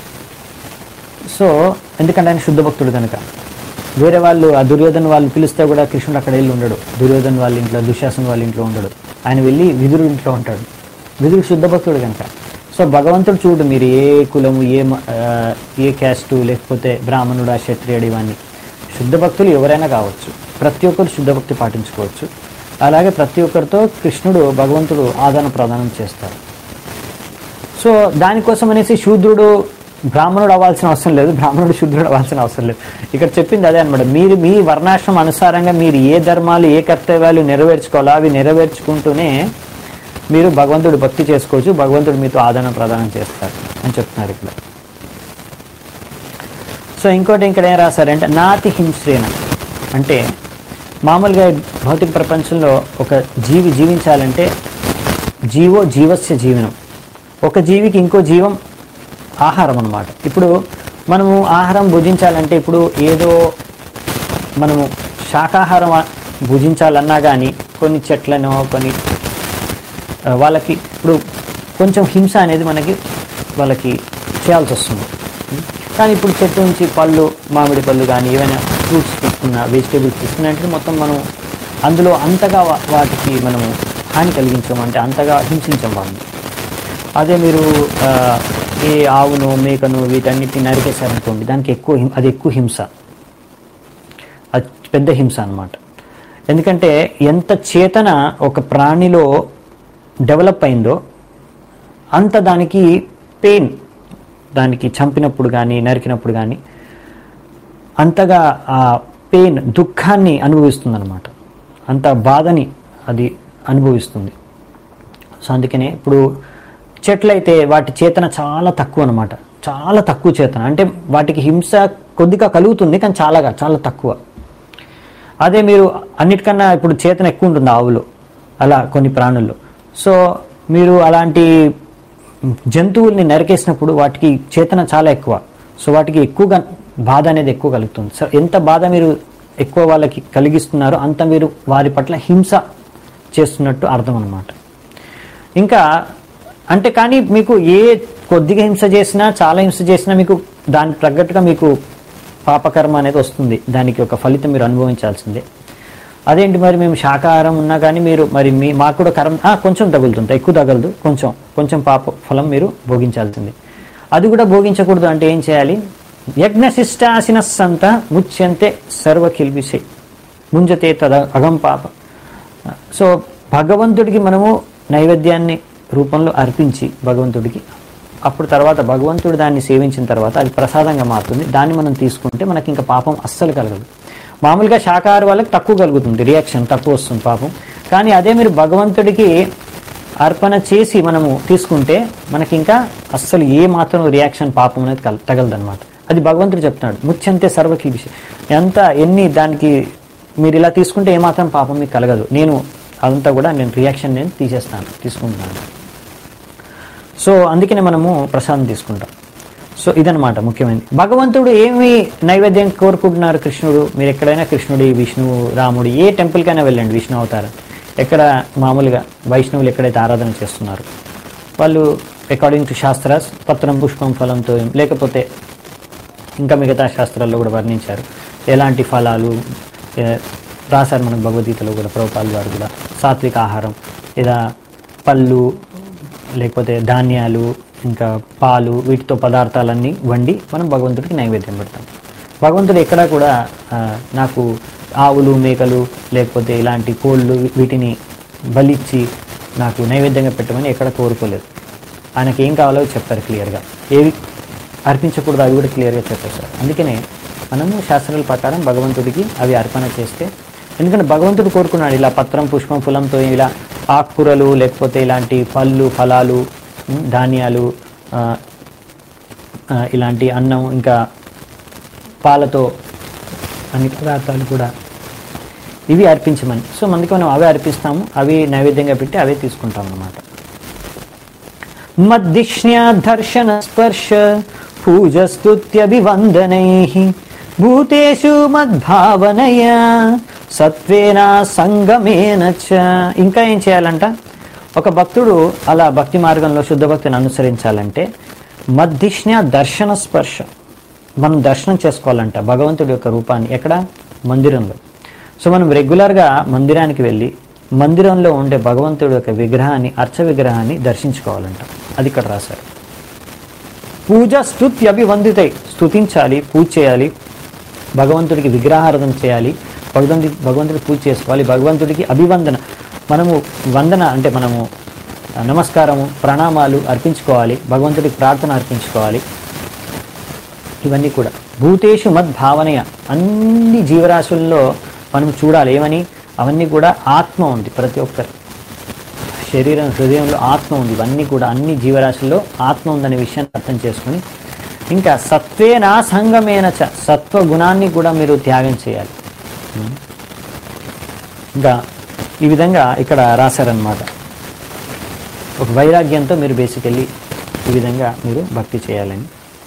సో ఎందుకంటే ఆయన శుద్ధ భక్తుడు కనుక వేరే వాళ్ళు ఆ దుర్యోధన వాళ్ళు పిలిస్తే కూడా కృష్ణుడు అక్కడ వెళ్ళి ఉండడు దుర్యోధన వాళ్ళ ఇంట్లో దుశ్శాసన వాళ్ళ ఇంట్లో ఉండడు ఆయన వెళ్ళి విదురు ఇంట్లో ఉంటాడు విదురు శుద్ధ భక్తుడు కనుక సో భగవంతుడు చూడు మీరు ఏ కులము ఏ మ- ఆ, ఏ క్యాస్టు లేకపోతే బ్రాహ్మణుడా క్షత్రియుడు ఇవన్నీ శుద్ధ భక్తులు ఎవరైనా కావచ్చు ప్రతి ఒక్కరు శుద్ధ భక్తి పాటించుకోవచ్చు అలాగే ప్రతి ఒక్కరితో కృష్ణుడు భగవంతుడు ఆదాన ప్రదానం చేస్తారు సో దానికోసం అనేసి శూద్రుడు బ్రాహ్మణుడు అవ్వాల్సిన అవసరం లేదు బ్రాహ్మణుడు శూద్రుడు అవ్వాల్సిన అవసరం లేదు ఇక్కడ చెప్పింది అదే అనమాట మీరు మీ వర్ణాశ్రమం అనుసారంగా మీరు ఏ ధర్మాలు ఏ కర్తవ్యాలు నెరవేర్చుకోవాలో అవి నెరవేర్చుకుంటూనే మీరు భగవంతుడు భక్తి చేసుకోవచ్చు భగవంతుడు మీతో ఆదాన ప్రదానం చేస్తారు అని చెప్తున్నారు ఇక్కడ సో ఇంకోటి ఇక్కడ ఏం రాశారంటే నాతి హింస్రేణ అంటే మామూలుగా భౌతిక ప్రపంచంలో ఒక జీవి జీవించాలంటే జీవో జీవస్య జీవనం ఒక జీవికి ఇంకో జీవం ఆహారం అన్నమాట ఇప్పుడు మనము ఆహారం భుజించాలంటే ఇప్పుడు ఏదో మనము శాకాహారం ఆ- భుజించాలన్నా కానీ కొన్ని చెట్లను కొన్ని ఆ, వాళ్ళకి ఇప్పుడు కొంచెం హింస అనేది మనకి వాళ్ళకి చేయాల్సి వస్తుంది కానీ ఇప్పుడు చెట్టు నుంచి పళ్ళు మామిడి పళ్ళు కానీ ఏమైనా ఫ్రూట్స్ తీసుకున్నా వెజిటేబుల్స్ తీసుకున్నా అంటే మొత్తం మనం అందులో అంతగా వా- వాటికి మనము హాని కలిగించాం అంటే అంతగా హింసించాం వాళ్ళని అదే మీరు ఆ, ఏ ఆవును మేకను వీటన్నిటిని నరికేశారనుకోండి దానికి ఎక్కువ హిం- అది ఎక్కువ హింస అది పెద్ద హింస అన్నమాట ఎందుకంటే ఎంత చేతన ఒక ప్రాణిలో డెవలప్ అయిందో అంత దానికి పెయిన్ దానికి చంపినప్పుడు కానీ నరికినప్పుడు కానీ అంతగా ఆ పెయిన్ దుఃఖాన్ని అనుభవిస్తుంది అనమాట అంత బాధని అది అనుభవిస్తుంది సో అందుకనే ఇప్పుడు చెట్లయితే వాటి చేతన చాలా తక్కువ అనమాట చాలా తక్కువ చేతన అంటే వాటికి హింస కొద్దిగా కలుగుతుంది కానీ చాలాగా చాలా తక్కువ అదే మీరు అన్నిటికన్నా ఇప్పుడు చేతన ఎక్కువ ఉంటుంది ఆవులో అలా కొన్ని ప్రాణుల్లో సో మీరు అలాంటి జంతువుల్ని నరికేసినప్పుడు వాటికి చేతన చాలా ఎక్కువ సో వాటికి ఎక్కువగా బాధ అనేది ఎక్కువ కలుగుతుంది సో ఎంత బాధ మీరు ఎక్కువ వాళ్ళకి కలిగిస్తున్నారో అంత మీరు వారి పట్ల హింస చేస్తున్నట్టు అర్థం అన్నమాట ఇంకా అంటే కానీ మీకు ఏ కొద్దిగా హింస చేసినా చాలా హింస చేసినా మీకు దానికి తగ్గట్టుగా మీకు పాపకర్మ అనేది వస్తుంది దానికి ఒక ఫలితం మీరు అనుభవించాల్సిందే అదేంటి మరి మేము శాకాహారం ఉన్నా కానీ మీరు మరి మీ మాకు కూడా కర్మ ఆ, కొంచెం తగులుతుంది ఎక్కువ తగలదు కొంచెం కొంచెం పాప ఫలం మీరు భోగించాల్సిందే అది కూడా భోగించకూడదు అంటే ఏం చేయాలి యజ్ఞశిష్టాసిన సంత ముచ్యంతే సర్వ కిల్బిసే ముంజతే తద అగం పాప సో భగవంతుడికి మనము నైవేద్యాన్ని రూపంలో అర్పించి భగవంతుడికి అప్పుడు తర్వాత భగవంతుడు దాన్ని సేవించిన తర్వాత అది ప్రసాదంగా మారుతుంది దాన్ని మనం తీసుకుంటే మనకి ఇంకా పాపం అస్సలు కలగదు మామూలుగా శాకాహార వాళ్ళకి తక్కువ కలుగుతుంది రియాక్షన్ తక్కువ వస్తుంది పాపం కానీ అదే మీరు భగవంతుడికి అర్పణ చేసి మనము తీసుకుంటే మనకి ఇంకా అస్సలు ఏ మాత్రం రియాక్షన్ పాపం అనేది కల తగలదన్నమాట అది భగవంతుడు చెప్తున్నాడు ముచ్చంతే సర్వకి విషయం ఎంత ఎన్ని దానికి మీరు ఇలా తీసుకుంటే ఏమాత్రం పాపం మీకు కలగదు నేను అదంతా కూడా నేను రియాక్షన్ నేను తీసేస్తాను తీసుకుంటున్నాను సో అందుకనే మనము ప్రసాదం తీసుకుంటాం సో ఇదనమాట ముఖ్యమైనది భగవంతుడు ఏమి నైవేద్యం కోరుకుంటున్నారు కృష్ణుడు మీరు ఎక్కడైనా కృష్ణుడి విష్ణువు రాముడు ఏ టెంపుల్కైనా వెళ్ళండి విష్ణు అవతారం ఎక్కడ మామూలుగా వైష్ణవులు ఎక్కడైతే ఆరాధన చేస్తున్నారు వాళ్ళు అకార్డింగ్ టు శాస్త్రాస్ పత్రం పుష్పం ఫలంతో లేకపోతే ఇంకా మిగతా శాస్త్రాల్లో కూడా వర్ణించారు ఎలాంటి ఫలాలు ఏ, రాశారు మనకు భగవద్గీతలో కూడా ప్రభుపాల్ గారు కూడా సాత్విక ఆహారం లేదా పళ్ళు లేకపోతే ధాన్యాలు ఇంకా పాలు వీటితో పదార్థాలన్నీ వండి మనం భగవంతుడికి నైవేద్యం పెడతాం భగవంతుడు ఎక్కడా కూడా ఆ, నాకు ఆవులు మేకలు లేకపోతే ఇలాంటి కోళ్ళు వీటిని బలిచ్చి నాకు నైవేద్యంగా పెట్టమని ఎక్కడ కోరుకోలేదు ఆయనకి ఏం కావాలో చెప్పారు క్లియర్గా ఏవి అర్పించకూడదు అవి కూడా క్లియర్గా చెప్పేశారు అందుకనే మనము శాస్త్రాల ప్రకారం భగవంతుడికి అవి అర్పణ చేస్తే ఎందుకంటే భగవంతుడు కోరుకున్నాడు ఇలా పత్రం పుష్పం ఫలంతో ఇలా ఆకుకూరలు లేకపోతే ఇలాంటి పళ్ళు ఫలాలు ఉమ్, ధాన్యాలు ఆ, ఆ, ఇలాంటి అన్నం ఇంకా పాలతో అన్ని పదార్థాలు కూడా ఇవి అర్పించమని సో అందుకే మనం అవే అర్పిస్తాము అవి నైవేద్యంగా పెట్టి అవే తీసుకుంటాం అన్నమాట మద్దిష్ణ్యా దర్శన స్పర్శ పూజస్తుత్యభివందనై భూతేషు మద్భావనయా సత్వేన సంగమేన చ ఇంకా ఏం చేయాలంట ఒక భక్తుడు అలా భక్తి మార్గంలో శుద్ధ భక్తిని అనుసరించాలంటే మద్దిష్ణ్య దర్శన స్పర్శ మనం దర్శనం చేసుకోవాలంట భగవంతుడి యొక్క రూపాన్ని ఎక్కడ మందిరంలో సో మనం రెగ్యులర్గా మందిరానికి వెళ్ళి మందిరంలో ఉండే భగవంతుడి యొక్క విగ్రహాన్ని అర్చ విగ్రహాన్ని దర్శించుకోవాలంట అది ఇక్కడ రాశారు పూజ స్తుతి అభివందితాయి స్తుతించాలి పూజ చేయాలి భగవంతుడికి విగ్రహారాధన చేయాలి భగవంతుడి భగవంతుడికి పూజ చేసుకోవాలి భగవంతుడికి అభివందన మనము వందన అంటే మనము నమస్కారము ప్రణామాలు అర్పించుకోవాలి భగవంతుడికి ప్రార్థన అర్పించుకోవాలి ఇవన్నీ కూడా భూతేషు మద్భావనయ అన్ని జీవరాశుల్లో మనం చూడాలి ఏమని అవన్నీ కూడా ఆత్మ ఉంది ప్రతి ఒక్కరి శరీరం హృదయంలో ఆత్మ ఉంది ఇవన్నీ కూడా అన్ని జీవరాశుల్లో ఆత్మ ఉందనే విషయాన్ని అర్థం చేసుకుని ఇంకా సత్వేనా సంగమేన చ సత్వ గుణాన్ని కూడా మీరు త్యాగం చేయాలి ఉం. ఇంకా ఈ విధంగా ఇక్కడ రాశారనమాట ఒక వైరాగ్యంతో మీరు బేసికల్లీ ఈ విధంగా మీరు భక్తి చేయాలని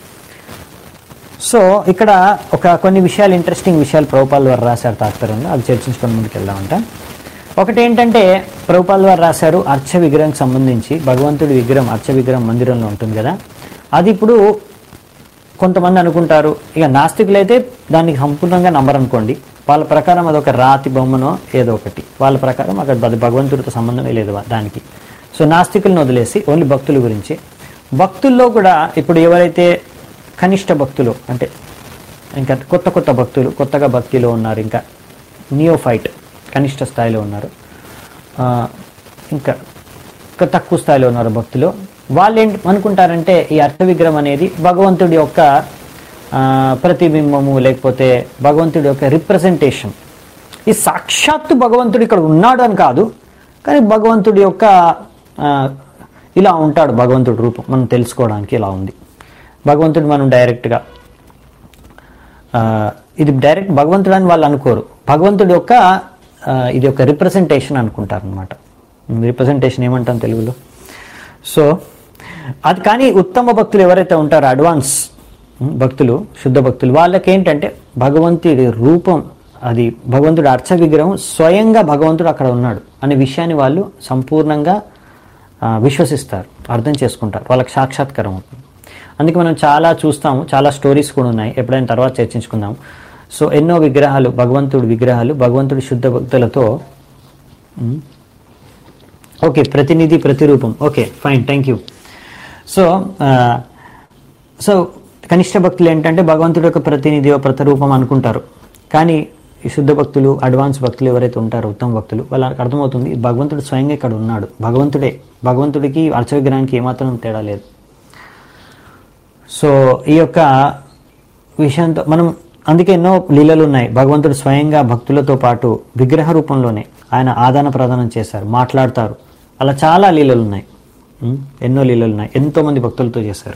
సో ఇక్కడ ఒక కొన్ని విషయాలు ఇంట్రెస్టింగ్ విషయాలు ప్రభుపాల్ వారు రాశారు తాత్పర్యంలో అది చర్చించుకొని ముందుకు వెళ్దామంట ఒకటి ఏంటంటే ప్రభుపాల్ వారు రాశారు అర్చ విగ్రహం సంబంధించి భగవంతుడి విగ్రహం అర్చ విగ్రహం మందిరంలో ఉంటుంది కదా అది ఇప్పుడు కొంతమంది అనుకుంటారు ఇక నాస్తికులు అయితే దానికి సంపూర్ణంగా నమ్మరనుకోండి వాళ్ళ ప్రకారం అదొక రాతి బొమ్మనో ఏదో ఒకటి వాళ్ళ ప్రకారం అక్కడ అది భగవంతుడితో సంబంధమే లేదు దానికి సో నాస్తికులను వదిలేసి ఓన్లీ భక్తుల గురించి భక్తుల్లో కూడా ఇప్పుడు ఎవరైతే కనిష్ట భక్తులు అంటే ఇంకా కొత్త కొత్త భక్తులు కొత్తగా భక్తిలో ఉన్నారు ఇంకా నియోఫైట్ కనిష్ట స్థాయిలో ఉన్నారు ఆ, ఇంకా ఇంకా తక్కువ స్థాయిలో ఉన్నారు భక్తులు వాళ్ళు ఏంటి అనుకుంటారంటే ఈ అర్థ విగ్రహం అనేది భగవంతుడి యొక్క ఆ, ప్రతిబింబము లేకపోతే భగవంతుడి యొక్క రిప్రజెంటేషన్ ఈ సాక్షాత్తు భగవంతుడు ఇక్కడ ఉన్నాడు అని కాదు కానీ భగవంతుడి యొక్క ఆ, ఇలా ఉంటాడు భగవంతుడి రూపం మనం తెలుసుకోవడానికి ఇలా ఉంది భగవంతుడు మనం డైరెక్ట్గా ఆ, ఇది డైరెక్ట్ భగవంతుడు అని వాళ్ళు అనుకోరు భగవంతుడి యొక్క ఆ, ఇది ఒక రిప్రజెంటేషన్ అనుకుంటారు అనమాట రిప్రజెంటేషన్ ఏమంటాం తెలుగులో సో అది కానీ ఉత్తమ భక్తులు ఎవరైతే ఉంటారో అడ్వాన్స్ ఉమ్, భక్తులు శుద్ధ భక్తులు వాళ్ళకి ఏంటంటే భగవంతుడి రూపం అది భగవంతుడి అర్చ విగ్రహం స్వయంగా భగవంతుడు అక్కడ ఉన్నాడు అనే విషయాన్ని వాళ్ళు సంపూర్ణంగా ఆ, విశ్వసిస్తారు అర్థం చేసుకుంటారు వాళ్ళకి సాక్షాత్కారం అవుతుంది అందుకే మనం చాలా చూస్తాము చాలా స్టోరీస్ కూడా ఉన్నాయి ఎప్పుడైనా తర్వాత చర్చించుకుందాం సో ఎన్నో విగ్రహాలు భగవంతుడి విగ్రహాలు భగవంతుడి శుద్ధ భక్తులతో ఉమ్, ఓకే ప్రతినిధి ప్రతిరూపం okay fine thank you so ah, so కనిష్ట భక్తులు ఏంటంటే భగవంతుడి యొక్క ప్రతినిధి ప్రతిరూపం అనుకుంటారు కానీ ఈ శుద్ధ భక్తులు అడ్వాన్స్ భక్తులు ఎవరైతే ఉంటారో ఉత్తమ భక్తులు వాళ్ళకి అర్థమవుతుంది ఈ భగవంతుడు స్వయంగా ఇక్కడ ఉన్నాడు భగవంతుడే భగవంతుడికి అర్చ విగ్రహానికి ఏమాత్రం తేడా లేదు సో ఈ యొక్క విషయంతో మనం అందుకే ఎన్నో లీలలు ఉన్నాయి భగవంతుడు స్వయంగా భక్తులతో పాటు విగ్రహ రూపంలోనే ఆయన ఆదాన ప్రదానం చేశారు మాట్లాడతారు అలా చాలా లీలలు ఉన్నాయి ఉం? ఎన్నో లీలలు ఉన్నాయి ఎంతో మంది భక్తులతో చేశారు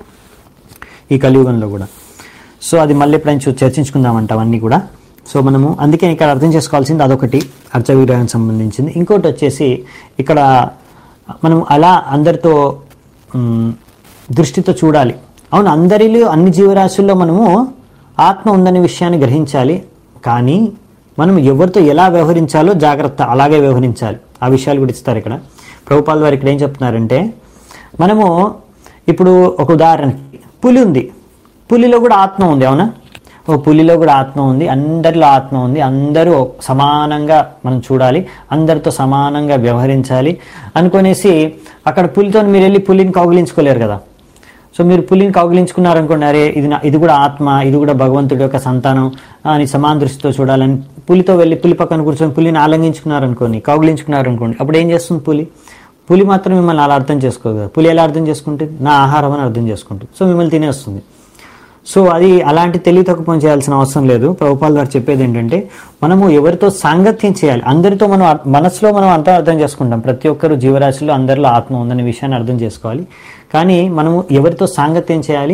ఈ కలియుగంలో కూడా సో అది మళ్ళీ ఎప్పుడైనా చూ- చర్చించుకుందామంట అవన్నీ కూడా సో మనము అందుకే ఇక్కడ అర్థం చేసుకోవాల్సింది అదొకటి అర్చ విగ్రహానికి సంబంధించింది ఇంకోటి వచ్చేసి ఇక్కడ మనం అలా అందరితో మ్, దృష్టితో చూడాలి అవును అందరిలో అన్ని జీవరాశుల్లో మనము ఆత్మ ఉందనే విషయాన్ని గ్రహించాలి కానీ మనం ఎవరితో ఎలా వ్యవహరించాలో జాగ్రత్త అలాగే వ్యవహరించాలి ఆ విషయాలు కూడా ఇస్తారు ఇక్కడ ప్రభుపాల్ వారు ఇక్కడ ఏం చెప్తున్నారంటే మనము ఇప్పుడు ఒక ఉదాహరణకి పులి ఉంది పులిలో కూడా ఆత్మ ఉంది అవునా ఓ పులిలో కూడా ఆత్మ ఉంది అందరిలో ఆత్మ ఉంది అందరూ సమానంగా మనం చూడాలి అందరితో సమానంగా వ్యవహరించాలి అనుకునేసి అక్కడ పులితో మీరు వెళ్ళి పులిని కౌగిలించుకోలేరు కదా సో మీరు పులిని కౌగిలించుకున్నారనుకోండి అరే ఇది నా- ఇది కూడా ఆత్మ ఇది కూడా భగవంతుడి యొక్క సంతానం అని సమాన దృష్టితో చూడాలని పులితో వెళ్ళి పులి పక్కన కూర్చొని పులిని ఆలంఘించుకున్నారనుకోండి కౌగిలించుకున్నారనుకోండి అప్పుడు ఏం చేస్తుంది పులి పులి మాత్రం మిమ్మల్ని అలా అర్థం చేసుకోదు కదా పులి ఎలా అర్థం చేసుకుంటుంది నా ఆహారం అని అర్థం చేసుకుంటుంది సో మిమ్మల్ని తినేస్తుంది సో అది అలాంటి తెలివి తక్కువ చేయాల్సిన అవసరం లేదు ప్రభుపాల్ గారు చెప్పేది ఏంటంటే మనము ఎవరితో సాంగత్యం చేయాలి అందరితో మనం అర్- మనసులో మనం అంతా అర్థం చేసుకుంటాం ప్రతి ఒక్కరు జీవరాశిలో అందరిలో ఆత్మ ఉందనే విషయాన్ని అర్థం చేసుకోవాలి కానీ మనము ఎవరితో సాంగత్యం చేయాలి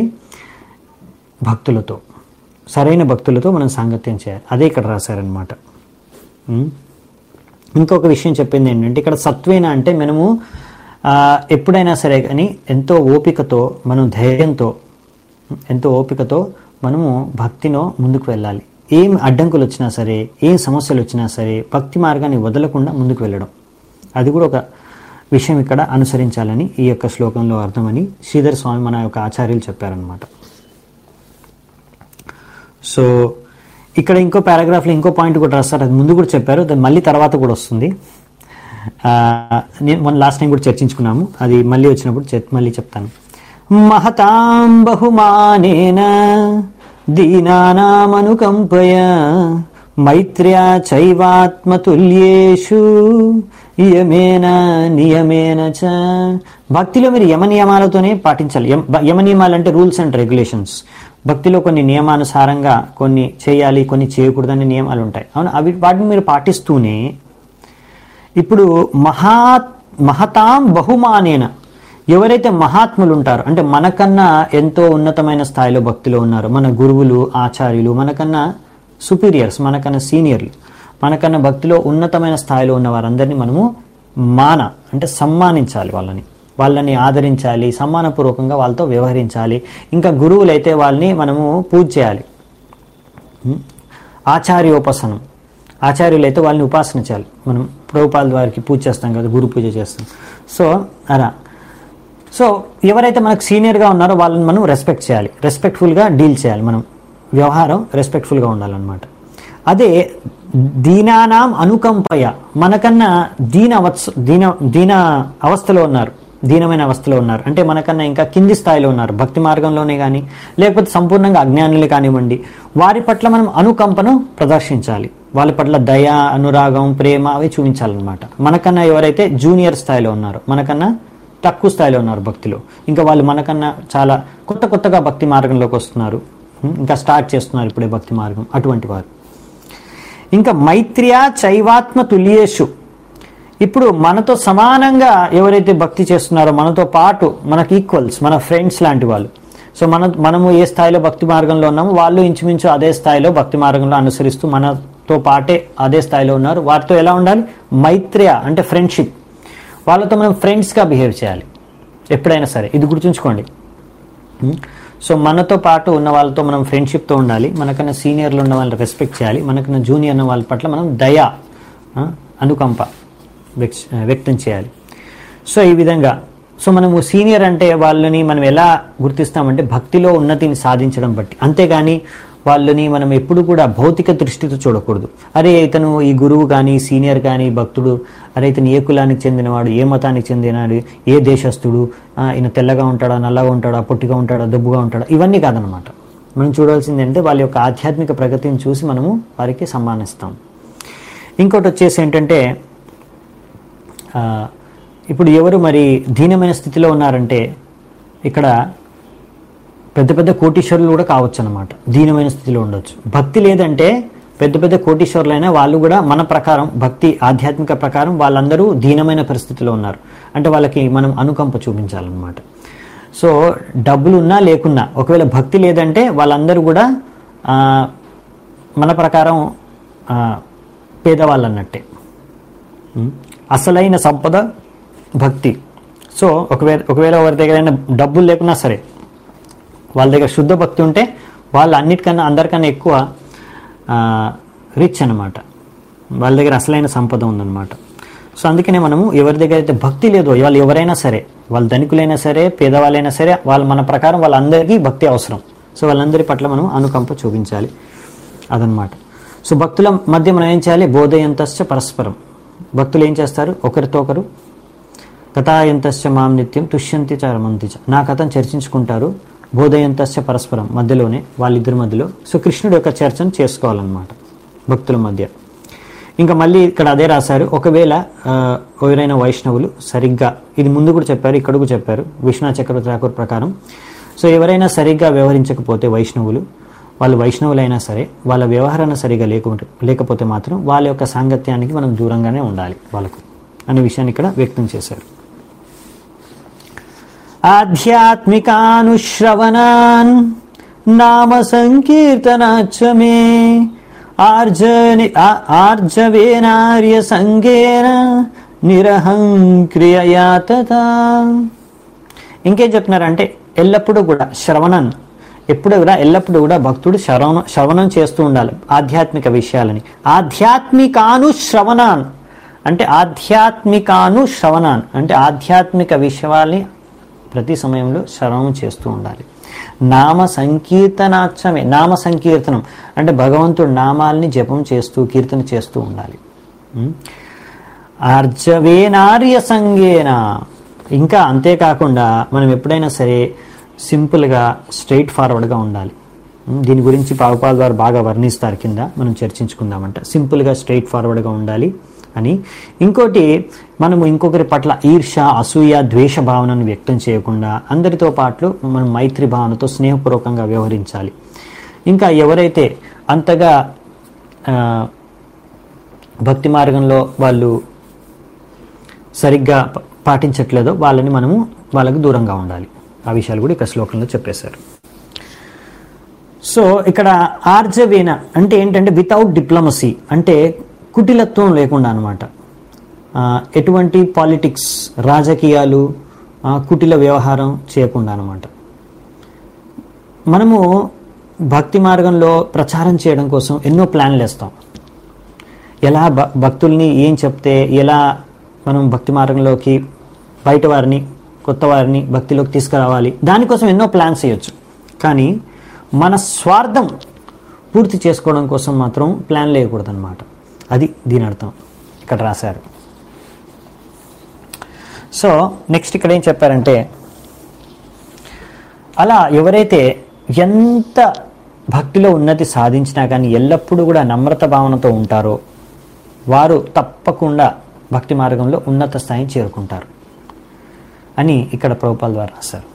భక్తులతో సరైన భక్తులతో మనం సాంగత్యం చేయాలి అదే ఇక్కడ రాశారనమాట ఉం? ఇంకొక విషయం చెప్పింది ఏంటంటే ఇక్కడ సత్వేన అంటే మనము ఆ, ఎప్పుడైనా సరే కానీ ఎంతో ఓపికతో మనం ధైర్యంతో ఎంతో ఓపికతో మనము భక్తిలో ముందుకు వెళ్ళాలి ఏం అడ్డంకులు వచ్చినా సరే ఏం సమస్యలు వచ్చినా సరే భక్తి మార్గాన్ని వదలకుండా ముందుకు వెళ్ళడం అది కూడా ఒక విషయం ఇక్కడ అనుసరించాలని ఈ యొక్క శ్లోకంలో అర్థమని శ్రీధర్ స్వామి మన యొక్క ఆచార్యులు చెప్పారనమాట సో ఇక్కడ ఇంకో పారాగ్రాఫ్లో ఇంకో పాయింట్ కూడా రాస్తారు అది ముందు కూడా చెప్పారు అది మళ్ళీ తర్వాత కూడా వస్తుంది ఆ, నేను మొన్న లాస్ట్ టైం కూడా చర్చించుకున్నాము అది మళ్ళీ వచ్చినప్పుడు చెప్- మళ్ళీ చెప్తాను మహతాం బహుమానేన దీనానామనుకంపయ మైత్ర్యా చైవాత్మతుల్యేషు యమేన నియమేన చ భక్తిలో మీరు యమ నియమాలతోనే పాటించాలి యమ బ- యమ నియమాలు అంటే రూల్స్ అండ్ రెగ్యులేషన్స్ భక్తిలో కొన్ని నియమానుసారంగా కొన్ని చేయాలి కొన్ని చేయకూడదని నియమాలు ఉంటాయి అవును అవి వాటిని మీరు పాటిస్తూనే ఇప్పుడు మహా మహతాం బహుమానేన ఎవరైతే మహాత్ములు ఉంటారో అంటే మనకన్నా ఎంతో ఉన్నతమైన స్థాయిలో భక్తిలో ఉన్నారు మన గురువులు ఆచార్యులు మనకన్నా సుపీరియర్స్ మనకన్నా సీనియర్లు మనకన్నా భక్తిలో ఉన్నతమైన స్థాయిలో ఉన్న వారందరినీ మనము మాన అంటే సమ్మానించాలి వాళ్ళని వాళ్ళని ఆదరించాలి సమ్మానపూర్వకంగా వాళ్ళతో వ్యవహరించాలి ఇంకా గురువులైతే వాళ్ళని మనము పూజ చేయాలి ఉం? ఆచార్యోపాసనం ఆచార్యులు అయితే వాళ్ళని ఉపాసన చేయాలి మనం ప్రభుపాల వారికి పూజ చేస్తాం కదా గురు పూజ చేస్తాం సో అలా సో ఎవరైతే మనకు సీనియర్గా ఉన్నారో వాళ్ళని మనం రెస్పెక్ట్ చేయాలి రెస్పెక్ట్ఫుల్గా డీల్ చేయాలి మనం వ్యవహారం రెస్పెక్ట్ఫుల్గా ఉండాలన్నమాట అదే దీనానాం అనుకంపయ మనకన్నా దీన అవత్స దీన దీన అవస్థలో ఉన్నారు దీనమైన అవస్థలో ఉన్నారు అంటే మనకన్నా ఇంకా కింది స్థాయిలో ఉన్నారు భక్తి మార్గంలోనే కానీ లేకపోతే సంపూర్ణంగా అజ్ఞానులే కానివ్వండి వారి పట్ల మనం అనుకంపను ప్రదర్శించాలి వాళ్ళ పట్ల దయ అనురాగం ప్రేమ అవి చూపించాలన్నమాట మనకన్నా ఎవరైతే జూనియర్ స్థాయిలో ఉన్నారో మనకన్నా తక్కువ స్థాయిలో ఉన్నారు భక్తిలో ఇంకా వాళ్ళు మనకన్నా చాలా కొత్త కొత్తగా భక్తి మార్గంలోకి వస్తున్నారు ఇంకా స్టార్ట్ చేస్తున్నారు ఇప్పుడే భక్తి మార్గం అటువంటి వారు ఇంకా మైత్ర్యా చైవాత్మ తుల్యేషు ఇప్పుడు మనతో సమానంగా ఎవరైతే భక్తి చేస్తున్నారో మనతో పాటు మనకు ఈక్వల్స్ మన ఫ్రెండ్స్ లాంటి వాళ్ళు సో మన మనము ఏ స్థాయిలో భక్తి మార్గంలో ఉన్నామో వాళ్ళు ఇంచుమించు అదే స్థాయిలో భక్తి మార్గంలో అనుసరిస్తూ మనతో పాటే అదే స్థాయిలో ఉన్నారు వారితో ఎలా ఉండాలి మైత్ర్య అంటే ఫ్రెండ్షిప్ వాళ్ళతో మనం ఫ్రెండ్స్గా బిహేవ్ చేయాలి ఎప్పుడైనా సరే ఇది గుర్తుంచుకోండి ఉం? సో మనతో పాటు ఉన్న వాళ్ళతో మనం ఫ్రెండ్షిప్తో ఉండాలి మనకన్నా సీనియర్లు ఉన్న వాళ్ళని రెస్పెక్ట్ చేయాలి మనకన్నా జూనియర్ ఉన్న వాళ్ళ పట్ల మనం దయ ఆ, అనుకంప వ్యక్- వ్యక్తం చేయాలి సో ఈ విధంగా సో మనము సీనియర్ అంటే వాళ్ళని మనం ఎలా గుర్తిస్తామంటే భక్తిలో ఉన్నతిని సాధించడం బట్టి అంతేగాని వాళ్ళని మనం ఎప్పుడు కూడా భౌతిక దృష్టితో చూడకూడదు అరే ఇతను ఈ గురువు కానీ సీనియర్ కానీ భక్తుడు అరే ఇతను ఏ కులానికి చెందినవాడు ఏ మతానికి చెందినవాడు ఏ దేశస్థుడు ఆ, ఈయన తెల్లగా ఉంటాడా నల్లగా ఉంటాడా పొట్టిగా ఉంటాడా దబ్బుగా ఉంటాడా ఇవన్నీ కాదనమాట మనం చూడాల్సింది అంటే వాళ్ళ యొక్క ఆధ్యాత్మిక ప్రగతిని చూసి మనము వారికి సమ్మానిస్తాం ఇంకోటి వచ్చేసి ఏంటంటే ఆ, ఇప్పుడు ఎవరు మరి దీనమైన స్థితిలో ఉన్నారంటే ఇక్కడ పెద్ద పెద్ద కోటీశ్వరులు కూడా కావచ్చు అనమాట దీనమైన స్థితిలో ఉండొచ్చు భక్తి లేదంటే పెద్ద పెద్ద కోటీశ్వరులైనా వాళ్ళు కూడా మన ప్రకారం భక్తి ఆధ్యాత్మిక ప్రకారం వాళ్ళందరూ దీనమైన పరిస్థితిలో ఉన్నారు అంటే వాళ్ళకి మనం అనుకంప చూపించాలన్నమాట సో డబ్బులు ఉన్నా లేకున్నా ఒకవేళ భక్తి లేదంటే వాళ్ళందరూ కూడా ఆ, మన ప్రకారం ఆ, పేదవాళ్ళు అన్నట్టే ఉం? అసలైన సంపద భక్తి సో ఒకవేళ ఒకవేళ ఎవరి దగ్గర డబ్బులు లేకున్నా సరే వాళ్ళ దగ్గర శుద్ధ భక్తి ఉంటే వాళ్ళు అన్నిటికన్నా అందరికన్నా ఎక్కువ రిచ్ అన్నమాట వాళ్ళ దగ్గర అసలైన సంపద ఉందన్నమాట సో అందుకనే మనము ఎవరి దగ్గర అయితే భక్తి లేదో వాళ్ళు ఎవరైనా సరే వాళ్ళు ధనికులైనా సరే పేదవాళ్ళైనా సరే వాళ్ళు మన ప్రకారం వాళ్ళందరికీ భక్తి అవసరం సో వాళ్ళందరి పట్ల మనం అనుకంప చూపించాలి అదనమాట సో భక్తుల మధ్య మనం ఏం చేయాలి బోధయంతశ్చ పరస్పరం భక్తులు ఏం చేస్తారు ఒకరితో ఒకరు కథాయంతశ్చ మాం నిత్యం తుష్యంతి చ రమంతి చ నా కథను చర్చించుకుంటారు బోధయంతశ్చ పరస్పరం మధ్యలోనే వాళ్ళిద్దరి మధ్యలో సో కృష్ణుడు యొక్క చర్చను చేసుకోవాలన్నమాట భక్తుల మధ్య ఇంకా మళ్ళీ ఇక్కడ అదే రాశారు ఒకవేళ ఆ, ఎవరైనా వైష్ణవులు సరిగ్గా ఇది ముందు కూడా చెప్పారు ఇక్కడ కూడా చెప్పారు విశ్వనాథ్ చక్రవర్తి ఠాకూర్ ప్రకారం సో ఎవరైనా సరిగ్గా వ్యవహరించకపోతే వైష్ణవులు వాళ్ళు వైష్ణవులైనా సరే వాళ్ళ వ్యవహారాన్ని సరిగా లేకుంటే లేకపోతే మాత్రం వాళ్ళ యొక్క సాంగత్యానికి మనం దూరంగానే ఉండాలి వాళ్ళకు అనే విషయాన్ని ఇక్కడ వ్యక్తం చేశారు ఆధ్యాత్మికానుశ్రవణాన్ నామ సంకీర్తనాచ్చ మే ఆర్జని ఆ- ఆర్జవేనార్య సంగేన నిరహంక్రియయా తథా ఇంకేం చెప్తున్నారంటే ఎల్లప్పుడూ కూడా శ్రవణం ఎప్పుడు కూడా ఎల్లప్పుడూ కూడా భక్తుడు శ్రవణ శ్రవణం చేస్తూ ఉండాలి ఆధ్యాత్మిక విషయాలని ఆధ్యాత్మికాను శ్రవణాన్ అంటే ఆధ్యాత్మికాను శ్రవణాన్ అంటే ఆధ్యాత్మిక విషయాల్ని ప్రతి సమయంలో శ్రవణం చేస్తూ ఉండాలి నామ సంకీర్తనాక్షమే నామ సంకీర్తనం అంటే భగవంతుడి నామాల్ని జపం చేస్తూ కీర్తన చేస్తూ ఉండాలి ఉం? ఆర్జవేనార్య సంగేన ఇంకా అంతేకాకుండా మనం ఎప్పుడైనా సరే సింపుల్గా స్ట్రైట్ ఫార్వర్డ్గా ఉండాలి ఉం, దీని గురించి పావుపాల్ గారు బాగా వర్ణిస్తారు కింద మనం చర్చించుకుందామంట సింపుల్గా స్ట్రైట్ ఫార్వర్డ్గా ఉండాలి అని ఇంకోటి మనము ఇంకొకరి పట్ల ఈర్ష అసూయ ద్వేష భావనను వ్యక్తం చేయకుండా అందరితో పాటు మనం మైత్రి భావనతో స్నేహపూర్వకంగా వ్యవహరించాలి ఇంకా ఎవరైతే అంతగా ఆ, భక్తి మార్గంలో వాళ్ళు సరిగ్గా ప- పాటించట్లేదో వాళ్ళని మనము వాళ్ళకు దూరంగా ఉండాలి ఆ విషయాలు కూడా ఇక్కడ శ్లోకంలో చెప్పేశారు సో ఇక్కడ ఆర్జవేన అంటే ఏంటంటే వితౌట్ డిప్లొమసీ అంటే కుటిలత్వం లేకుండా అనమాట ఎటువంటి పాలిటిక్స్ రాజకీయాలు ఆ, కుటిల వ్యవహారం చేయకుండా అనమాట మనము భక్తి మార్గంలో ప్రచారం చేయడం కోసం ఎన్నో ప్లాన్లు వేస్తాం ఎలా భ భక్తుల్ని ఏం చెప్తే ఎలా మనం భక్తి మార్గంలోకి బయట వారిని కొత్త వారిని భక్తిలోకి తీసుకురావాలి దానికోసం ఎన్నో ప్లాన్స్ చేయొచ్చు కానీ మన స్వార్థం పూర్తి చేసుకోవడం కోసం మాత్రం ప్లాన్ లేకూడదు అనమాట అది దీని అర్థం ఇక్కడ రాశారు సో నెక్స్ట్ ఇక్కడ ఏం చెప్పారంటే అలా ఎవరైతే ఎంత భక్తిలో ఉన్నతి సాధించినా కానీ ఎల్లప్పుడూ కూడా నమ్రత భావనతో ఉంటారో వారు తప్పకుండా భక్తి మార్గంలో ఉన్నత స్థాయిని చేరుకుంటారు అని ఇక్కడ ప్రభుపాల ద్వారా రాశారు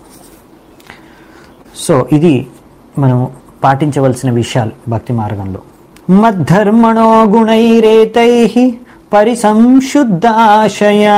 సో ఇది మనం పాటించవలసిన విషయాలు భక్తి మార్గంలో మద్ధర్మణో గుణైరేతై పరిసంశుద్ధాశయా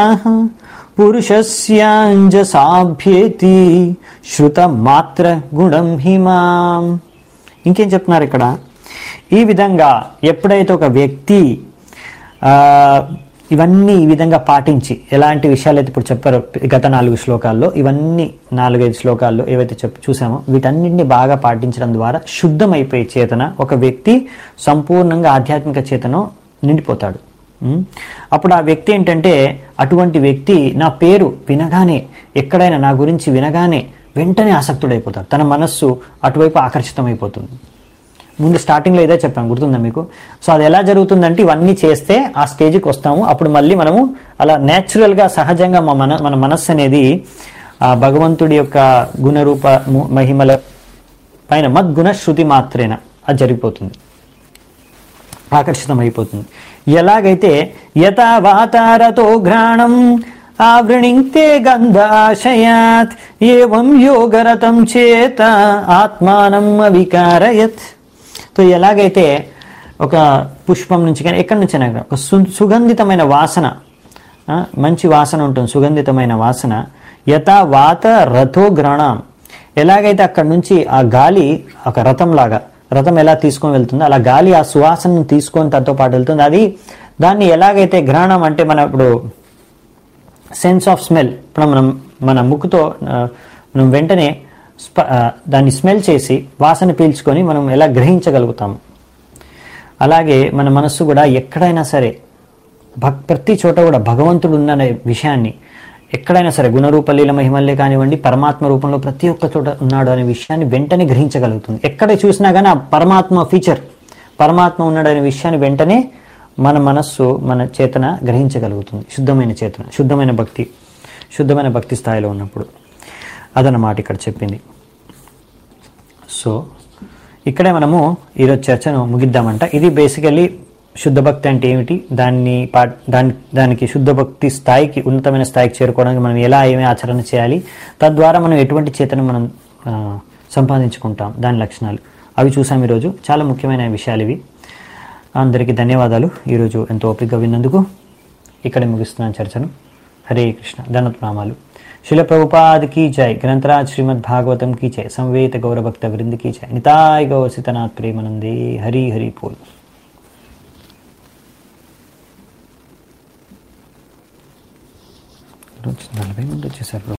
పురుషస్యాంజసాభ్యేతి శృత మాత్ర గుణం హిమాం ఇంకేం చెప్తున్నారు ఇక్కడ ఈ విధంగా ఎప్పుడైతే ఒక వ్యక్తి ఆ, ఇవన్నీ ఈ విధంగా పాటించి ఎలాంటి విషయాలు అయితే ఇప్పుడు చెప్పారో గత నాలుగు శ్లోకాల్లో ఇవన్నీ నాలుగైదు శ్లోకాల్లో ఏవైతే చెప్ చూసామో వీటన్నింటిని బాగా పాటించడం ద్వారా శుద్ధమైపోయే చేతన ఒక వ్యక్తి సంపూర్ణంగా ఆధ్యాత్మిక చేతనం నిండిపోతాడు ఉం? అప్పుడు ఆ వ్యక్తి ఏంటంటే అటువంటి వ్యక్తి నా పేరు వినగానే ఎక్కడైనా నా గురించి వినగానే వెంటనే ఆసక్తుడైపోతాడు తన మనస్సు అటువైపు ఆకర్షితమైపోతుంది ముందు స్టార్టింగ్లో ఇదే చెప్పాను గుర్తుందా మీకు సో అది ఎలా జరుగుతుందంటే ఇవన్నీ చేస్తే ఆ స్టేజ్కి వస్తాము అప్పుడు మళ్ళీ మనము అలా న్యాచురల్గా సహజంగా మా మన మన మనస్సు అనేది ఆ భగవంతుడి యొక్క గుణరూప ము- మహిమల పైన మద్గుణ శృతి మాత్రేన అది జరిగిపోతుంది ఆకర్షితం అయిపోతుంది ఎలాగైతే యథా వాతారతో ఘ్రాణం ఆవృణింతే గంధాశయాత్ ఏవం యోగరతం చేత ఆత్మానం అవికారయత్ సో ఎలాగైతే ఒక పుష్పం నుంచి కానీ ఎక్కడి నుంచి అయినా ఒక సు- సుగంధితమైన వాసన ఆ, మంచి వాసన ఉంటుంది సుగంధితమైన వాసన యథా వాత రథో గ్రహణం ఎలాగైతే అక్కడ నుంచి ఆ గాలి ఒక రథం లాగా రథం ఎలా తీసుకొని వెళ్తుందో అలా గాలి ఆ సువాసనను తీసుకొని తనతో పాటు వెళ్తుంది అది దాన్ని ఎలాగైతే గ్రహణం అంటే మన ఇప్పుడు సెన్స్ ఆఫ్ స్మెల్ ఇప్పుడు మనం మన ముక్కుతో ఆ, మనం వెంటనే స్ప- ఆ, దాన్ని స్మెల్ చేసి వాసన పీల్చుకొని మనం ఎలా గ్రహించగలుగుతాము అలాగే మన మనస్సు కూడా ఎక్కడైనా సరే భక్ ప్రతి చోట కూడా భగవంతుడు ఉన్ననే విషయాన్ని ఎక్కడైనా సరే గుణరూపలీల మహిమల్లే కానివ్వండి పరమాత్మ రూపంలో ప్రతి ఒక్క చోట ఉన్నాడు అనే విషయాన్ని వెంటనే గ్రహించగలుగుతుంది ఎక్కడ చూసినా కానీ ఆ పరమాత్మ ఫీచర్ పరమాత్మ ఉన్నాడు అనే విషయాన్ని వెంటనే మన మనస్సు మన చేతన గ్రహించగలుగుతుంది శుద్ధమైన చేతన శుద్ధమైన భక్తి శుద్ధమైన భక్తి స్థాయిలో ఉన్నప్పుడు అదన్నమాట ఇక్కడ చెప్పింది సో ఇక్కడే మనము ఈరోజు చర్చను ముగిద్దామంట ఇది బేసికలీ శుద్ధ భక్తి అంటే ఏమిటి దాన్ని పా దాని దానికి శుద్ధ భక్తి స్థాయికి ఉన్నతమైన స్థాయికి చేరుకోవడానికి మనం ఎలా ఏమి ఆచరణ చేయాలి తద్వారా మనం ఎటువంటి చేతను మనం ఆ, సంపాదించుకుంటాం దాని లక్షణాలు అవి చూసాం ఈరోజు చాలా ముఖ్యమైన విషయాలు ఇవి అందరికీ ధన్యవాదాలు ఈరోజు ఎంతో ఓపికగా విన్నందుకు ఇక్కడే ముగిస్తున్నాను చర్చను హరే కృష్ణ ధనప్రామాలు శిల ప్రభుపాద్ की जय ग्रंथराज श्रीमद् भागवतम की जय संवेद गौरभक्त वृंद की जय निताय गौर सीतनाथ प्रेमानंदे हरि हरि बोल నలభై మంది వచ్చేసారు